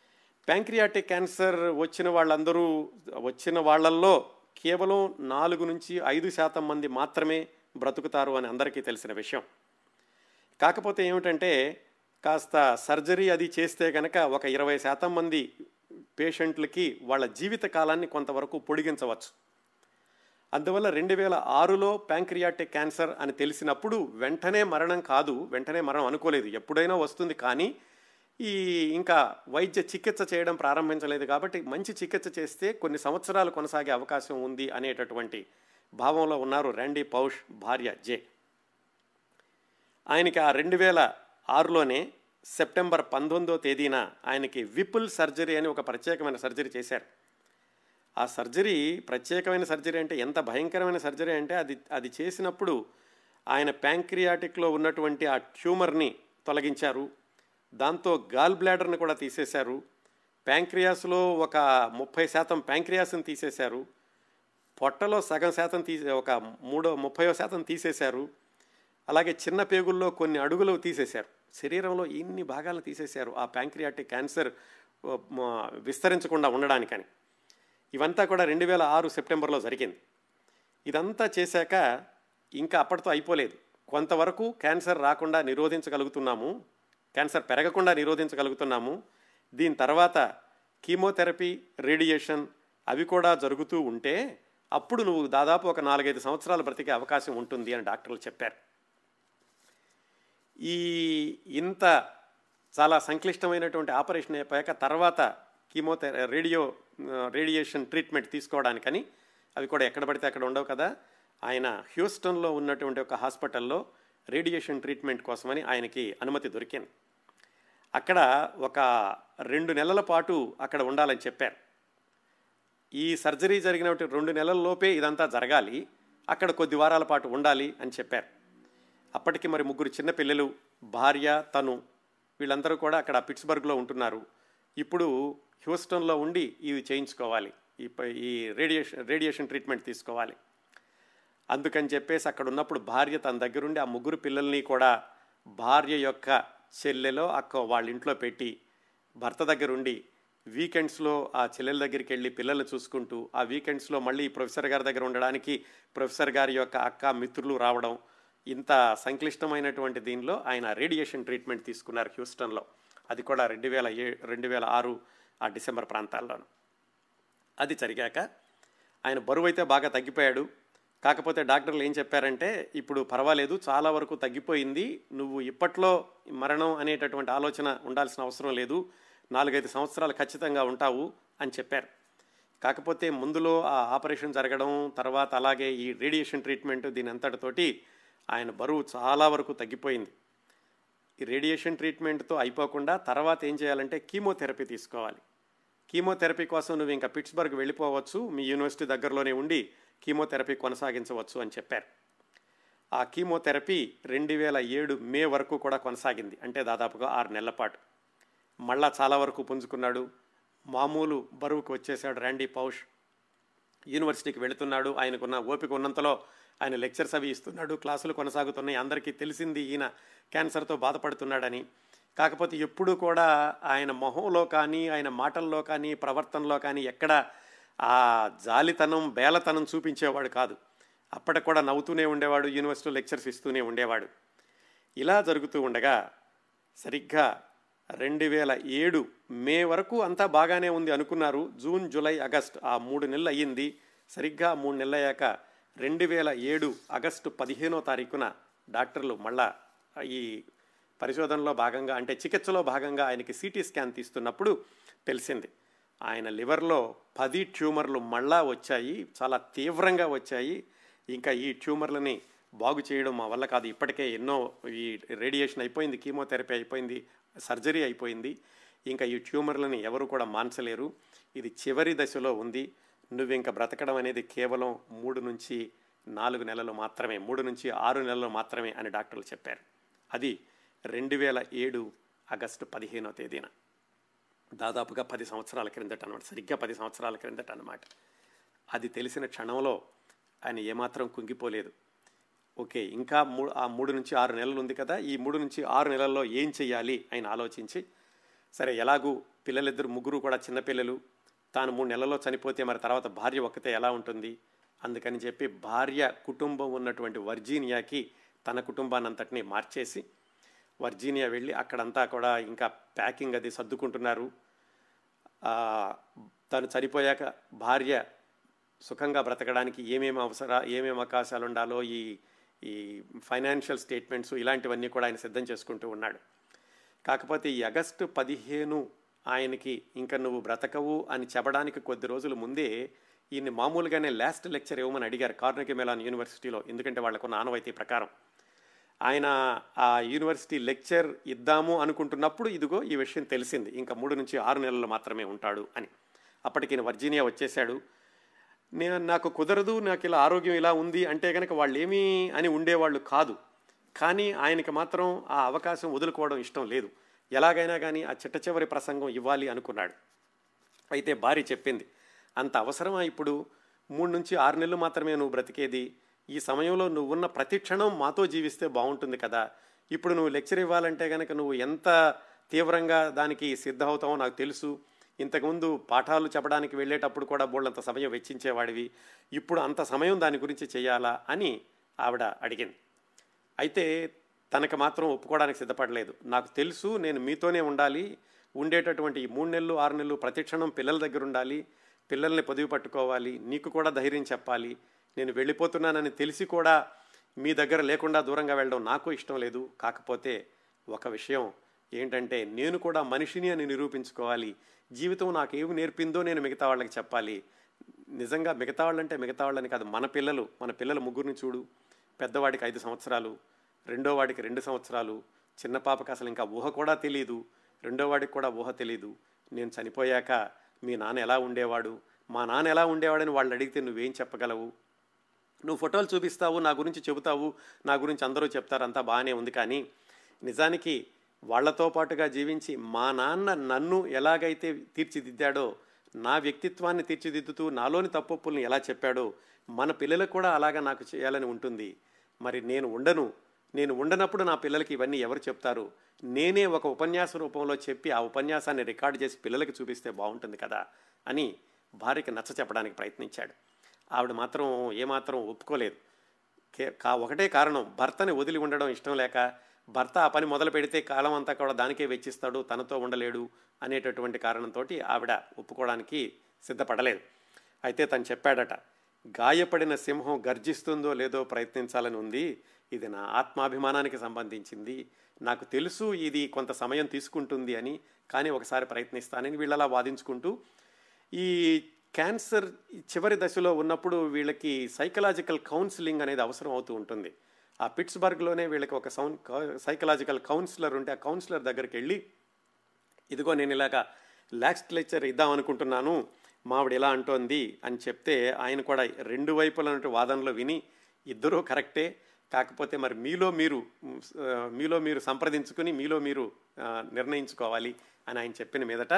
ప్యాంక్రియాటిక్ క్యాన్సర్ వచ్చిన వాళ్ళందరూ వచ్చిన వాళ్ళల్లో కేవలం నాలుగు నుంచి ఐదు శాతం మంది మాత్రమే బ్రతుకుతారు అని అందరికీ తెలిసిన విషయం కాకపోతే ఏమిటంటే కాస్త సర్జరీ అది చేస్తే కనుక ఒక ఇరవై శాతం మంది పేషెంట్లకి వాళ్ళ జీవిత కాలాన్ని కొంతవరకు పొడిగించవచ్చు అందువల్ల రెండు వేల ఆరులో ప్యాంక్రియాటిక్ క్యాన్సర్ అని తెలిసినప్పుడు వెంటనే మరణం కాదు వెంటనే మరణం అనుకోలేదు ఎప్పుడైనా వస్తుంది కానీ ఈ ఇంకా వైద్య చికిత్స చేయడం ప్రారంభించలేదు కాబట్టి మంచి చికిత్స చేస్తే కొన్ని సంవత్సరాలు కొనసాగే అవకాశం ఉంది అనేటటువంటి భావంలో ఉన్నారు ర్యాండీ పౌష్ భార్య జే ఆయనకి ఆ రెండు వేల ఆరులోనే సెప్టెంబర్ పంతొమ్మిదో తేదీన ఆయనకి విపుల్ సర్జరీ అని ఒక ప్రత్యేకమైన సర్జరీ చేశారు ఆ సర్జరీ ప్రత్యేకమైన సర్జరీ అంటే ఎంత భయంకరమైన సర్జరీ అంటే అది అది చేసినప్పుడు ఆయన ప్యాంక్రియాటిక్లో ఉన్నటువంటి ఆ ట్యూమర్ని తొలగించారు దాంతో గాల్ బ్లాడర్ని కూడా తీసేశారు ప్యాంక్రియాస్లో ఒక ముప్పై శాతం ప్యాంక్రియాస్ని తీసేశారు పొట్టలో సగం శాతం తీసే ఒక మూడో ముప్పయో శాతం తీసేశారు అలాగే చిన్న పేగుల్లో కొన్ని అడుగులు తీసేశారు శరీరంలో ఇన్ని భాగాలు తీసేశారు ఆ ప్యాంక్రియాటిక్ క్యాన్సర్ ఆ, మ- విస్తరించకుండా ఉండడానికని ఇవంతా కూడా రెండు వేల ఆరు సెప్టెంబర్లో జరిగింది ఇదంతా చేశాక ఇంకా అప్పటితో అయిపోలేదు కొంతవరకు క్యాన్సర్ రాకుండా నిరోధించగలుగుతున్నాము క్యాన్సర్ పెరగకుండా నిరోధించగలుగుతున్నాము దీని తర్వాత కీమోథెరపీ రేడియేషన్ అవి కూడా జరుగుతూ ఉంటే అప్పుడు నువ్వు దాదాపు ఒక నాలుగైదు సంవత్సరాలు బ్రతికే అవకాశం ఉంటుంది అని డాక్టర్లు చెప్పారు ఈ ఇంత చాలా సంక్లిష్టమైనటువంటి ఆపరేషన్ అయిపోయాక తర్వాత కీమోథెర రేడియో ఆ, రేడియేషన్ ట్రీట్మెంట్ తీసుకోవడానికని అవి కూడా ఎక్కడ పడితే అక్కడ ఉండవు కదా ఆయన హ్యూస్టన్లో ఉన్నటువంటి ఒక హాస్పిటల్లో రేడియేషన్ ట్రీట్మెంట్ కోసమని ఆయనకి అనుమతి దొరికింది అక్కడ ఒక రెండు నెలల పాటు అక్కడ ఉండాలని చెప్పారు ఈ సర్జరీ జరిగిన రెండు నెలల లోపే ఇదంతా జరగాలి అక్కడ కొద్ది వారాల పాటు ఉండాలి అని చెప్పారు అప్పటికి మరి ముగ్గురు చిన్నపిల్లలు భార్య తను వీళ్ళందరూ కూడా అక్కడ పిట్స్బర్గ్లో ఉంటున్నారు ఇప్పుడు హ్యూస్టన్లో ఉండి ఇవి చేయించుకోవాలి ఈ ప- ఈ రేడియేషన్ రేడియేషన్ ట్రీట్మెంట్ తీసుకోవాలి అందుకని చెప్పేసి అక్కడ ఉన్నప్పుడు భార్య తన దగ్గరుండి ఆ ముగ్గురు పిల్లల్ని కూడా భార్య యొక్క చెల్లెలో అక్క వాళ్ళ ఇంట్లో పెట్టి భర్త దగ్గరుండి వీకెండ్స్లో ఆ చెల్లెల దగ్గరికి వెళ్ళి పిల్లల్ని చూసుకుంటూ ఆ వీకెండ్స్లో మళ్ళీ ప్రొఫెసర్ గారి దగ్గర ఉండడానికి ప్రొఫెసర్ గారి యొక్క అక్క మిత్రులు రావడం ఇంత సంక్లిష్టమైనటువంటి దీనిలో ఆయన రేడియేషన్ ట్రీట్మెంట్ తీసుకున్నారు హ్యూస్టన్లో అది కూడా రెండు వేల ఏ రెండు వేల ఆరు ఆ డిసెంబర్ ప్రాంతాల్లోనూ అది జరిగాక ఆయన బరువు అయితే బాగా తగ్గిపోయాడు కాకపోతే డాక్టర్లు ఏం చెప్పారంటే ఇప్పుడు పర్వాలేదు చాలా వరకు తగ్గిపోయింది నువ్వు ఇప్పట్లో మరణం అనేటటువంటి ఆలోచన ఉండాల్సిన అవసరం లేదు నాలుగైదు సంవత్సరాలు ఖచ్చితంగా ఉంటావు అని చెప్పారు కాకపోతే ముందులో ఆ ఆపరేషన్ జరగడం తర్వాత అలాగే ఈ రేడియేషన్ ట్రీట్మెంట్ దీని అంతటితోటి ఆయన బరువు చాలా వరకు తగ్గిపోయింది ఈ రేడియేషన్ ట్రీట్మెంట్తో అయిపోకుండా తర్వాత ఏం చేయాలంటే కీమోథెరపీ తీసుకోవాలి కీమోథెరపీ కోసం నువ్వు ఇంకా పిట్స్బర్గ్ వెళ్ళిపోవచ్చు మీ యూనివర్సిటీ దగ్గరలోనే ఉండి కీమోథెరపీ కొనసాగించవచ్చు అని చెప్పారు ఆ కీమోథెరపీ రెండు వేల ఏడు మే వరకు కూడా కొనసాగింది అంటే దాదాపుగా ఆరు నెలల పాటు మళ్ళా చాలా వరకు పుంజుకున్నాడు మామూలు బరువుకు వచ్చేసాడు ర్యాండీ పౌష్ యూనివర్సిటీకి వెళుతున్నాడు ఆయనకున్న ఓపిక ఉన్నంతలో ఆయన లెక్చర్స్ అవి ఇస్తున్నాడు క్లాసులు కొనసాగుతున్నాయి అందరికీ తెలిసింది ఈయన క్యాన్సర్తో బాధపడుతున్నాడని కాకపోతే ఎప్పుడూ కూడా ఆయన మొహంలో కానీ ఆయన మాటల్లో కానీ ప్రవర్తనలో కానీ ఎక్కడ ఆ జాలితనం బేలతనం చూపించేవాడు కాదు అప్పటికి కూడా నవ్వుతూనే ఉండేవాడు యూనివర్సిటీలో లెక్చర్స్ ఇస్తూనే ఉండేవాడు ఇలా జరుగుతూ ఉండగా సరిగ్గా రెండు వేల ఏడు మే వరకు అంతా బాగానే ఉంది అనుకున్నారు జూన్ జూలై ఆగస్ట్ ఆ మూడు నెలలు అయ్యింది సరిగ్గా ఆ మూడు నెలలు అయ్యాక రెండు వేల ఏడు ఆగస్టు పదిహేనో తారీఖున డాక్టర్లు మళ్ళా ఈ పరిశోధనలో భాగంగా అంటే చికిత్సలో భాగంగా ఆయనకి సిటీ స్కాన్ తీస్తున్నప్పుడు తెలిసింది ఆయన లివర్లో పది ట్యూమర్లు మళ్ళా వచ్చాయి చాలా తీవ్రంగా వచ్చాయి ఇంకా ఈ ట్యూమర్లని బాగు చేయడం మా వల్ల కాదు ఇప్పటికే ఎన్నో ఈ రేడియేషన్ అయిపోయింది కీమోథెరపీ అయిపోయింది సర్జరీ అయిపోయింది ఇంకా ఈ ట్యూమర్లని ఎవరు కూడా మాన్చలేరు ఇది చివరి దశలో ఉంది నువ్వు ఇంకా బ్రతకడం అనేది కేవలం మూడు నుంచి నాలుగు నెలలు మాత్రమే మూడు నుంచి ఆరు నెలలు మాత్రమే అని డాక్టర్లు చెప్పారు అది రెండు వేల ఏడు ఆగస్టు పదిహేనో తేదీన దాదాపుగా పది సంవత్సరాల క్రిందట అనమాట సరిగ్గా పది సంవత్సరాల క్రిందట అనమాట అది తెలిసిన క్షణంలో ఆయన ఏమాత్రం కుంగిపోలేదు ఓకే ఇంకా మూ ఆ మూడు నుంచి ఆరు నెలలు ఉంది కదా ఈ మూడు నుంచి ఆరు నెలల్లో ఏం చెయ్యాలి ఆయన ఆలోచించి సరే ఎలాగూ పిల్లలిద్దరు ముగ్గురు కూడా చిన్నపిల్లలు తాను మూడు నెలల్లో చనిపోతే మరి తర్వాత భార్య ఒక్కతే ఎలా ఉంటుంది అందుకని చెప్పి భార్య కుటుంబం ఉన్నటువంటి వర్జీనియాకి తన కుటుంబాన్ని అంతటినీ మార్చేసి వర్జీనియా వెళ్ళి అక్కడంతా కూడా ఇంకా ప్యాకింగ్ అది సర్దుకుంటున్నారు ఆ, తను చనిపోయాక భార్య సుఖంగా బ్రతకడానికి ఏమేమి అవసర ఏమేమి అవకాశాలు ఉండాలో ఈ ఈ ఫైనాన్షియల్ స్టేట్మెంట్స్ ఇలాంటివన్నీ కూడా ఆయన సిద్ధం చేసుకుంటూ ఉన్నాడు కాకపోతే ఈ ఆగస్టు పదిహేను ఆయనకి ఇంకా నువ్వు బ్రతకవు అని చెప్పడానికి కొద్ది రోజుల ముందే ఈయన్ని మామూలుగానే లాస్ట్ లెక్చర్ ఇవ్వమని అడిగారు కార్నెగీ మెలాన్ యూనివర్సిటీలో ఎందుకంటే వాళ్ళకున్న ఆనవాయితీ ప్రకారం ఆయన ఆ యూనివర్సిటీ లెక్చర్ ఇద్దాము అనుకుంటున్నప్పుడు ఇదిగో ఈ విషయం తెలిసింది ఇంకా మూడు నుంచి ఆరు నెలలు మాత్రమే ఉంటాడు అని అప్పటికి ఈయన వర్జీనియా వచ్చేశాడు నేను నాకు కుదరదు నాకు ఇలా ఆరోగ్యం ఇలా ఉంది అంటే కనుక వాళ్ళు ఏమీ అని ఉండేవాళ్ళు కాదు కానీ ఆయనకి మాత్రం ఆ అవకాశం వదులుకోవడం ఇష్టం లేదు ఎలాగైనా కానీ ఆ చిట్ట చివరి ప్రసంగం ఇవ్వాలి అనుకున్నాడు అయితే భార్య చెప్పింది అంత అవసరమా ఇప్పుడు మూడు నుంచి ఆరు నెలలు మాత్రమే నువ్వు బ్రతికేది ఈ సమయంలో నువ్వు ఉన్న ప్రతి క్షణం మాతో జీవిస్తే బాగుంటుంది కదా ఇప్పుడు నువ్వు లెక్చర్ ఇవ్వాలంటే కనుక నువ్వు ఎంత తీవ్రంగా దానికి సిద్ధమవుతావో నాకు తెలుసు ఇంతకుముందు పాఠాలు చెప్పడానికి వెళ్ళేటప్పుడు కూడా బోళ్ళంత సమయం వెచ్చించేవాడివి ఇప్పుడు అంత సమయం దాని గురించి చేయాలా అని ఆవిడ అడిగింది అయితే తనకు మాత్రం ఒప్పుకోవడానికి సిద్ధపడలేదు నాకు తెలుసు నేను మీతోనే ఉండాలి ఉండేటటువంటి ఈ మూడు నెలలు ఆరు నెలలు ప్రతి క్షణం పిల్లల దగ్గర ఉండాలి పిల్లల్ని పొదివి పట్టుకోవాలి నీకు కూడా ధైర్యం చెప్పాలి నేను వెళ్ళిపోతున్నానని తెలిసి కూడా మీ దగ్గర లేకుండా దూరంగా వెళ్ళడం నాకు ఇష్టం లేదు కాకపోతే ఒక విషయం ఏంటంటే నేను కూడా మనిషిని అని నిరూపించుకోవాలి జీవితం నాకు ఏమి నేర్పిందో నేను మిగతా వాళ్ళకి చెప్పాలి నిజంగా మిగతా వాళ్ళంటే మిగతా వాళ్ళని కాదు మన పిల్లలు మన పిల్లల ముగ్గురిని చూడు పెద్దవాడికి ఐదు సంవత్సరాలు రెండో వాడికి రెండు సంవత్సరాలు చిన్న పాపకి అసలు ఇంకా ఊహ కూడా తెలియదు రెండో వాడికి కూడా ఊహ తెలియదు నేను చనిపోయాక మీ నాన్న ఎలా ఉండేవాడు మా నాన్న ఎలా ఉండేవాడని వాళ్ళు అడిగితే నువ్వేం చెప్పగలవు నువ్వు ఫోటోలు చూపిస్తావు నా గురించి చెబుతావు నా గురించి అందరూ చెప్తారు అంతా బాగానే ఉంది కానీ నిజానికి వాళ్ళతో పాటుగా జీవించి మా నాన్న నన్ను ఎలాగైతే తీర్చిదిద్దాడో నా వ్యక్తిత్వాన్ని తీర్చిదిద్దుతూ నాలోని తప్పొప్పుల్ని ఎలా చెప్పాడో మన పిల్లలకు కూడా అలాగా నాకు చేయాలని ఉంటుంది మరి నేను ఉండను నేను ఉండనప్పుడు నా పిల్లలకి ఇవన్నీ ఎవరు చెప్తారు నేనే ఒక ఉపన్యాస రూపంలో చెప్పి ఆ ఉపన్యాసాన్ని రికార్డు చేసి పిల్లలకి చూపిస్తే బాగుంటుంది కదా అని భార్యకి నచ్చ చెప్పడానికి ప్రయత్నించాడు ఆవిడ మాత్రం ఏమాత్రం ఒప్పుకోలేదు కే- కా ఒకటే కారణం భర్తని వదిలి ఉండడం ఇష్టం లేక భర్త ఆ పని మొదలు పెడితే కాలం అంతా కూడా దానికే వెచ్చిస్తాడు తనతో ఉండలేడు అనేటటువంటి కారణంతో ఆవిడ ఒప్పుకోవడానికి సిద్ధపడలేదు అయితే తను చెప్పాడట గాయపడిన సింహం గర్జిస్తుందో లేదో ప్రయత్నించాలని ఉంది ఇది నా ఆత్మాభిమానానికి సంబంధించింది నాకు తెలుసు ఇది కొంత సమయం తీసుకుంటుంది అని కానీ ఒకసారి ప్రయత్నిస్తానని వీళ్ళలా వాదించుకుంటూ ఈ క్యాన్సర్ చివరి దశలో ఉన్నప్పుడు వీళ్ళకి సైకలాజికల్ కౌన్సిలింగ్ అనేది అవసరం అవుతూ ఉంటుంది ఆ పిట్స్బర్గ్లోనే వీళ్ళకి ఒక సౌన్ సైకలాజికల్ కౌన్సిలర్ ఉంటే ఆ కౌన్సిలర్ దగ్గరికి వెళ్ళి ఇదిగో నేను ఇలాగా లాస్ట్ లెక్చర్ ఇద్దాం అనుకుంటున్నాను మావిడ ఇలా అంటోంది అని చెప్తే ఆయన కూడా రెండు వైపుల వాదనలు విని ఇద్దరూ కరెక్టే కాకపోతే మరి మీలో మీరు మ్, ఆ, మీలో మీరు సంప్రదించుకుని మీలో మీరు ఆ, నిర్ణయించుకోవాలి అని ఆయన చెప్పిన మీదట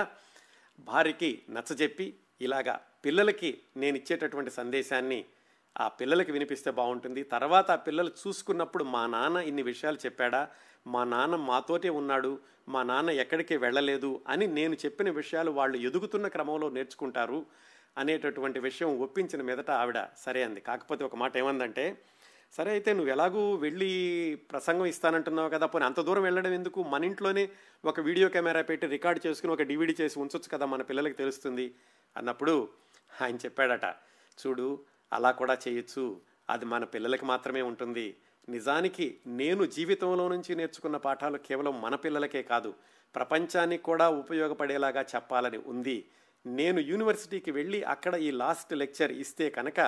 భార్యకి నచ్చజెప్పి ఇలాగా పిల్లలకి నేను ఇచ్చేటటువంటి సందేశాన్ని ఆ పిల్లలకి వినిపిస్తే బాగుంటుంది తర్వాత ఆ పిల్లలు చూసుకున్నప్పుడు మా నాన్న ఇన్ని విషయాలు చెప్పాడా మా నాన్న మాతోటే ఉన్నాడు మా నాన్న ఎక్కడికి వెళ్ళలేదు అని నేను చెప్పిన విషయాలు వాళ్ళు ఎదుగుతున్న క్రమంలో నేర్చుకుంటారు అనేటటువంటి విషయం ఒప్పించిన మీదట ఆవిడ సరే అంది కాకపోతే ఒక మాట ఏమందంటే సరే అయితే నువ్వు ఎలాగూ వెళ్ళి ప్రసంగం ఇస్తానంటున్నావు కదా పోనీ అంత దూరం వెళ్ళడం ఎందుకు మన ఇంట్లోనే ఒక వీడియో కెమెరా పెట్టి రికార్డ్ చేసుకుని ఒక డివిడి చేసి ఉంచొచ్చు కదా మన పిల్లలకి తెలుస్తుంది అన్నప్పుడు ఆయన చెప్పాడట చూడు అలా కూడా చేయొచ్చు అది మన పిల్లలకి మాత్రమే ఉంటుంది నిజానికి నేను జీవితంలో నుంచి నేర్చుకున్న పాఠాలు కేవలం మన పిల్లలకే కాదు ప్రపంచానికి కూడా ఉపయోగపడేలాగా చెప్పాలని ఉంది నేను యూనివర్సిటీకి వెళ్ళి అక్కడ ఈ లాస్ట్ లెక్చర్ ఇస్తే కనుక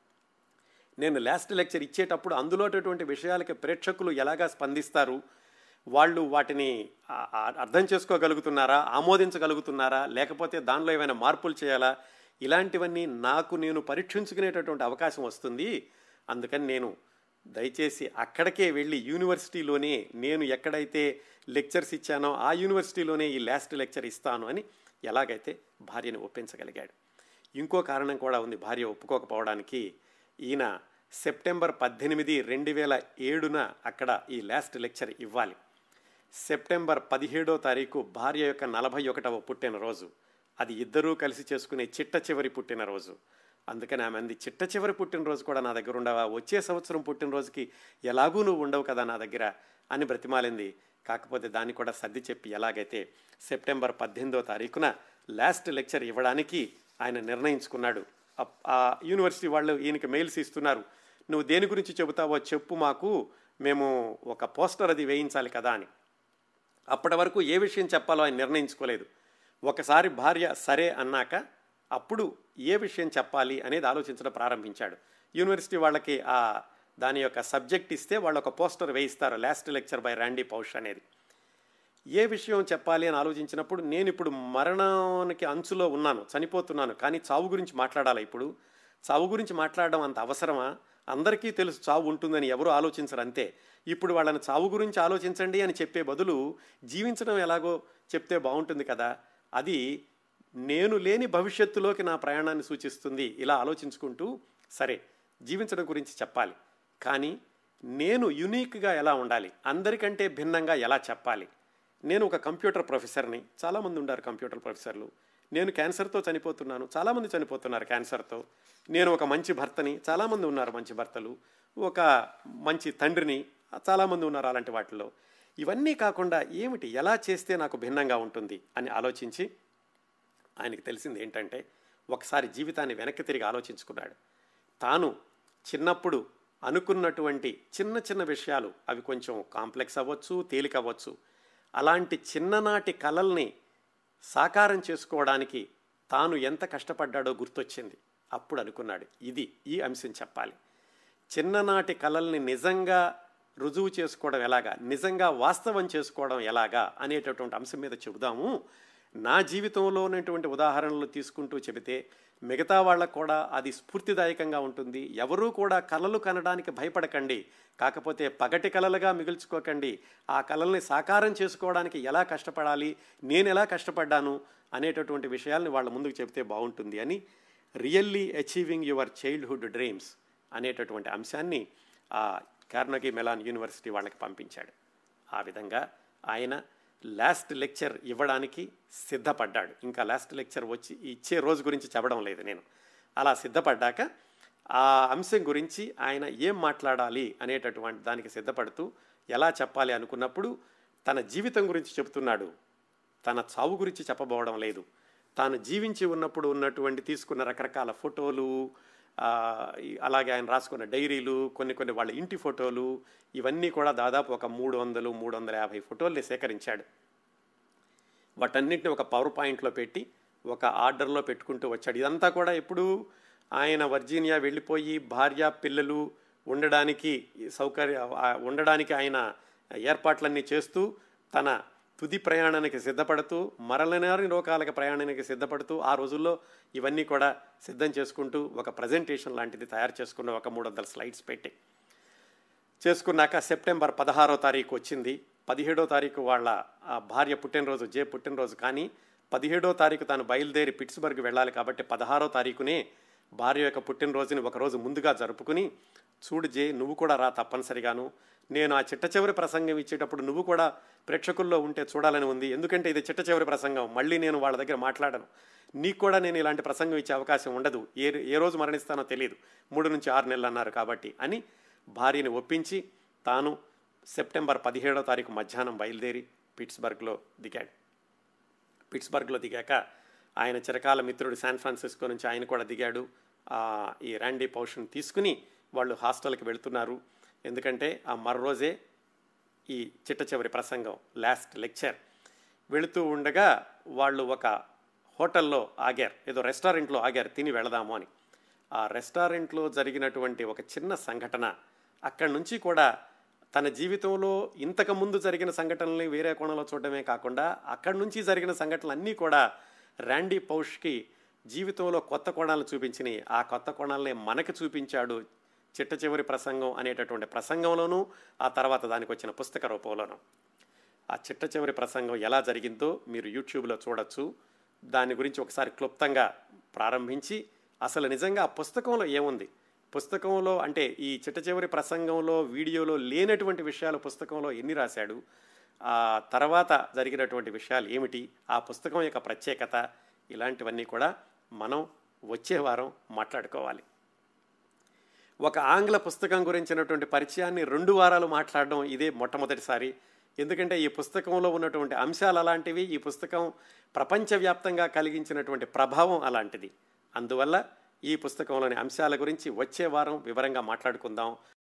నేను లాస్ట్ లెక్చర్ ఇచ్చేటప్పుడు అందులోటటువంటి విషయాలకి ప్రేక్షకులు ఎలాగా స్పందిస్తారు వాళ్ళు వాటిని ఆ- ఆ- అర్థం చేసుకోగలుగుతున్నారా ఆమోదించగలుగుతున్నారా లేకపోతే దానిలో ఏమైనా మార్పులు చేయాలా ఇలాంటివన్నీ నాకు నేను పరీక్షించుకునేటటువంటి అవకాశం వస్తుంది అందుకని నేను దయచేసి అక్కడికే వెళ్ళి యూనివర్సిటీలోనే నేను ఎక్కడైతే లెక్చర్స్ ఇచ్చానో ఆ యూనివర్సిటీలోనే ఈ లాస్ట్ లెక్చర్ ఇస్తాను అని ఎలాగైతే భార్యని ఒప్పించగలిగాడు ఇంకో కారణం కూడా ఉంది భార్య ఒప్పుకోకపోవడానికి ఈయన సెప్టెంబర్ పద్దెనిమిది రెండు వేల ఏడున అక్కడ ఈ లాస్ట్ లెక్చర్ ఇవ్వాలి సెప్టెంబర్ పదిహేడో తారీఖు భార్య యొక్క నలభై ఒకటవ పుట్టినరోజు అది ఇద్దరూ కలిసి చేసుకునే చిట్ట చివరి పుట్టినరోజు అందుకని ఆమె అంది చిట్ట చివరి పుట్టినరోజు కూడా నా దగ్గర ఉండవా వచ్చే సంవత్సరం పుట్టినరోజుకి ఎలాగూ నువ్వు ఉండవు కదా నా దగ్గర అని బ్రతిమాలింది కాకపోతే దాన్ని కూడా సర్ది చెప్పి ఎలాగైతే సెప్టెంబర్ పద్దెనిమిదో తారీఖున లాస్ట్ లెక్చర్ ఇవ్వడానికి ఆయన నిర్ణయించుకున్నాడు అప్- ఆ యూనివర్సిటీ వాళ్ళు ఈయనకి మెయిల్స్ ఇస్తున్నారు నువ్వు దేని గురించి చెబుతావో చెప్పు మాకు మేము ఒక పోస్టర్ అది వేయించాలి కదా అని అప్పటి వరకు ఏ విషయం చెప్పాలో ఆయన నిర్ణయించుకోలేదు ఒకసారి భార్య సరే అన్నాక అప్పుడు ఏ విషయం చెప్పాలి అనేది ఆలోచించడం ప్రారంభించాడు యూనివర్సిటీ వాళ్ళకి ఆ దాని యొక్క సబ్జెక్ట్ ఇస్తే వాళ్ళు ఒక పోస్టర్ వేయిస్తారు last lecture by Randy Pausch అనేది ఏ విషయం చెప్పాలి అని ఆలోచించినప్పుడు నేను ఇప్పుడు మరణానికి అంచులో ఉన్నాను చనిపోతున్నాను కానీ చావు గురించి మాట్లాడాలి ఇప్పుడు చావు గురించి మాట్లాడడం అంత అవసరమా అందరికీ తెలుసు చావు ఉంటుందని ఎవరు ఆలోచించరు అంతే ఇప్పుడు వాళ్ళని చావు గురించి ఆలోచించండి అని చెప్పే బదులు జీవించడం ఎలాగో చెప్తే బాగుంటుంది కదా అది నేను లేని భవిష్యత్తులోకి నా ప్రయాణాన్ని సూచిస్తుంది ఇలా ఆలోచించుకుంటూ సరే జీవించడం గురించి చెప్పాలి కానీ నేను యునీక్గా ఎలా ఉండాలి అందరికంటే భిన్నంగా ఎలా చెప్పాలి నేను ఒక కంప్యూటర్ ప్రొఫెసర్ని చాలామంది ఉన్నారు కంప్యూటర్ ప్రొఫెసర్లు నేను క్యాన్సర్తో చనిపోతున్నాను చాలామంది చనిపోతున్నారు క్యాన్సర్తో నేను ఒక మంచి భర్తని చాలామంది ఉన్నారు మంచి భర్తలు ఒక మంచి తండ్రిని చాలామంది ఉన్నారు అలాంటి వాటిల్లో ఇవన్నీ కాకుండా ఏమిటి ఎలా చేస్తే నాకు భిన్నంగా ఉంటుంది అని ఆలోచించి ఆయనకి తెలిసింది ఏంటంటే ఒకసారి జీవితాన్ని వెనక్కి తిరిగి ఆలోచించుకున్నాడు తాను చిన్నప్పుడు అనుకున్నటువంటి చిన్న చిన్న విషయాలు అవి కొంచెం కాంప్లెక్స్ అవ్వచ్చు తేలిక అవ్వచ్చు అలాంటి చిన్ననాటి కలల్ని సాకారం చేసుకోవడానికి తాను ఎంత కష్టపడ్డాడో గుర్తొచ్చింది అప్పుడు అనుకున్నాడు ఇది ఈ అంశం చెప్పాలి చిన్ననాటి కలల్ని నిజంగా రుజువు చేసుకోవడం ఎలాగా నిజంగా వాస్తవం చేసుకోవడం ఎలాగా అనేటటువంటి అంశం మీద చెబుదాము నా జీవితంలో ఉన్నటువంటి ఉదాహరణలు తీసుకుంటూ చెబితే మిగతా వాళ్ళకు కూడా అది స్ఫూర్తిదాయకంగా ఉంటుంది ఎవరూ కూడా కలలు కనడానికి భయపడకండి కాకపోతే పగటి కలలుగా మిగుల్చుకోకండి ఆ కలల్ని సాకారం చేసుకోవడానికి ఎలా కష్టపడాలి నేను ఎలా కష్టపడ్డాను అనేటటువంటి విషయాల్ని వాళ్ళ ముందుకు చెబితే బాగుంటుంది అని really achieving your childhood dreams అనేటటువంటి అంశాన్ని ఆ కార్నగీ మెలాన్ యూనివర్సిటీ వాళ్ళకి పంపించాడు ఆ విధంగా ఆయన లాస్ట్ లెక్చర్ ఇవ్వడానికి సిద్ధపడ్డాడు ఇంకా లాస్ట్ లెక్చర్ వచ్చి ఇచ్చే రోజు గురించి చెప్పడం లేదు నేను అలా సిద్ధపడ్డాక ఆ అంశం గురించి ఆయన ఏం మాట్లాడాలి అనేటటువంటి దానికి సిద్ధపడుతూ ఎలా చెప్పాలి అనుకున్నప్పుడు తన జీవితం గురించి చెబుతున్నాడు తన చావు గురించి చెప్పబోవడం లేదు తాను జీవించి ఉన్నప్పుడు ఉన్నటువంటి తీసుకున్న రకరకాల ఫోటోలు ఆ, ఈ- అలాగే ఆయన రాసుకున్న డైరీలు కొన్ని కొన్ని వాళ్ళ ఇంటి ఫోటోలు ఇవన్నీ కూడా దాదాపు ఒక మూడు వందలు మూడు వందల యాభై ఫోటోల్ని సేకరించాడు వాటన్నిటిని ఒక పవర్ పాయింట్లో పెట్టి ఒక ఆర్డర్లో పెట్టుకుంటూ వచ్చాడు ఇదంతా కూడా ఎప్పుడు ఆయన వర్జీనియా వెళ్ళిపోయి భార్య పిల్లలు ఉండడానికి సౌకర్య ఆ, ఉండడానికి ఆయన ఏర్పాట్లన్నీ చేస్తూ తన తుది ప్రయాణానికి సిద్ధపడుతూ మరలనారి లోకాలకు ప్రయాణానికి సిద్ధపడుతూ ఆ రోజుల్లో ఇవన్నీ కూడా సిద్ధం చేసుకుంటూ ఒక ప్రజెంటేషన్ లాంటిది తయారు చేసుకున్న ఒక మూడు వందల స్లైడ్స్ పెట్టి చేసుకున్నాక సెప్టెంబర్ పదహారో తారీఖు వచ్చింది పదిహేడో తారీఖు వాళ్ళ ఆ భార్య పుట్టినరోజు జే పుట్టినరోజు కానీ పదిహేడో తారీఖు తాను బయలుదేరి పిట్స్బర్గ్ వెళ్ళాలి కాబట్టి పదహారో తారీఖునే భార్య యొక్క పుట్టినరోజుని ఒకరోజు ముందుగా జరుపుకుని చూడు జే నువ్వు కూడా రా తప్పనిసరిగాను నేను ఆ చిట్ట చివరి ప్రసంగం ఇచ్చేటప్పుడు నువ్వు కూడా ప్రేక్షకుల్లో ఉంటే చూడాలని ఉంది ఎందుకంటే ఇది చిట్ట చివరి ప్రసంగం మళ్ళీ నేను వాళ్ళ దగ్గర మాట్లాడను నీకు కూడా నేను ఇలాంటి ప్రసంగం ఇచ్చే అవకాశం ఉండదు ఏ ఏ రోజు మరణిస్తానో తెలియదు మూడు నుంచి ఆరు నెలలు అన్నారు కాబట్టి అని భార్యని ఒప్పించి తాను సెప్టెంబర్ పదిహేడో తారీఖు మధ్యాహ్నం బయలుదేరి పిట్స్బర్గ్లో దిగాడు పిట్స్బర్గ్లో దిగాక ఆయన చిరకాల మిత్రుడు శాన్ ఫ్రాన్సిస్కో నుంచి ఆయన కూడా దిగాడు ఆ, ఈ ర్యాండీ పౌషన్ తీసుకుని వాళ్ళు హాస్టల్కి వెళుతున్నారు ఎందుకంటే ఆ మరో రోజే ఈ చిట్ట చివరి ప్రసంగం లాస్ట్ లెక్చర్ వెళుతూ ఉండగా వాళ్ళు ఒక హోటల్లో ఆగారు ఏదో రెస్టారెంట్లో ఆగారు తిని వెళదాము అని ఆ రెస్టారెంట్లో జరిగినటువంటి ఒక చిన్న సంఘటన అక్కడి నుంచి కూడా తన జీవితంలో ఇంతకు ముందు జరిగిన సంఘటనల్ని వేరే కోణంలో చూడడమే కాకుండా అక్కడి నుంచి జరిగిన సంఘటనలు అన్నీ కూడా ర్యాండీ పౌష్కి జీవితంలో కొత్త కోణాలను చూపించినాయి ఆ కొత్త కోణాలనే మనకి చూపించాడు చిట్ట చివరి ప్రసంగం అనేటటువంటి ప్రసంగంలోనూ ఆ తర్వాత దానికి వచ్చిన పుస్తక రూపంలోనూ ఆ చిట్ట చివరి ప్రసంగం ఎలా జరిగిందో మీరు యూట్యూబ్లో చూడొచ్చు దాని గురించి ఒకసారి క్లుప్తంగా ప్రారంభించి అసలు నిజంగా ఆ పుస్తకంలో ఏముంది పుస్తకంలో అంటే ఈ చిట్ట చివరి ప్రసంగంలో వీడియోలో లేనటువంటి విషయాలు పుస్తకంలో ఎన్ని రాశాడు ఆ తర్వాత జరిగినటువంటి విషయాలు ఏమిటి ఆ పుస్తకం యొక్క ప్రత్యేకత ఇలాంటివన్నీ కూడా మనం వచ్చే వారం మాట్లాడుకోవాలి ఒక ఆంగ్ల పుస్తకం గురించినటువంటి పరిచయాన్ని రెండు వారాలు మాట్లాడడం ఇదే మొట్టమొదటిసారి ఎందుకంటే ఈ పుస్తకంలో ఉన్నటువంటి అంశాలు అలాంటివి ఈ పుస్తకం ప్రపంచవ్యాప్తంగా కలిగించినటువంటి ప్రభావం అలాంటిది అందువల్ల ఈ పుస్తకంలోని అంశాల గురించి వచ్చే వారం వివరంగా మాట్లాడుకుందాం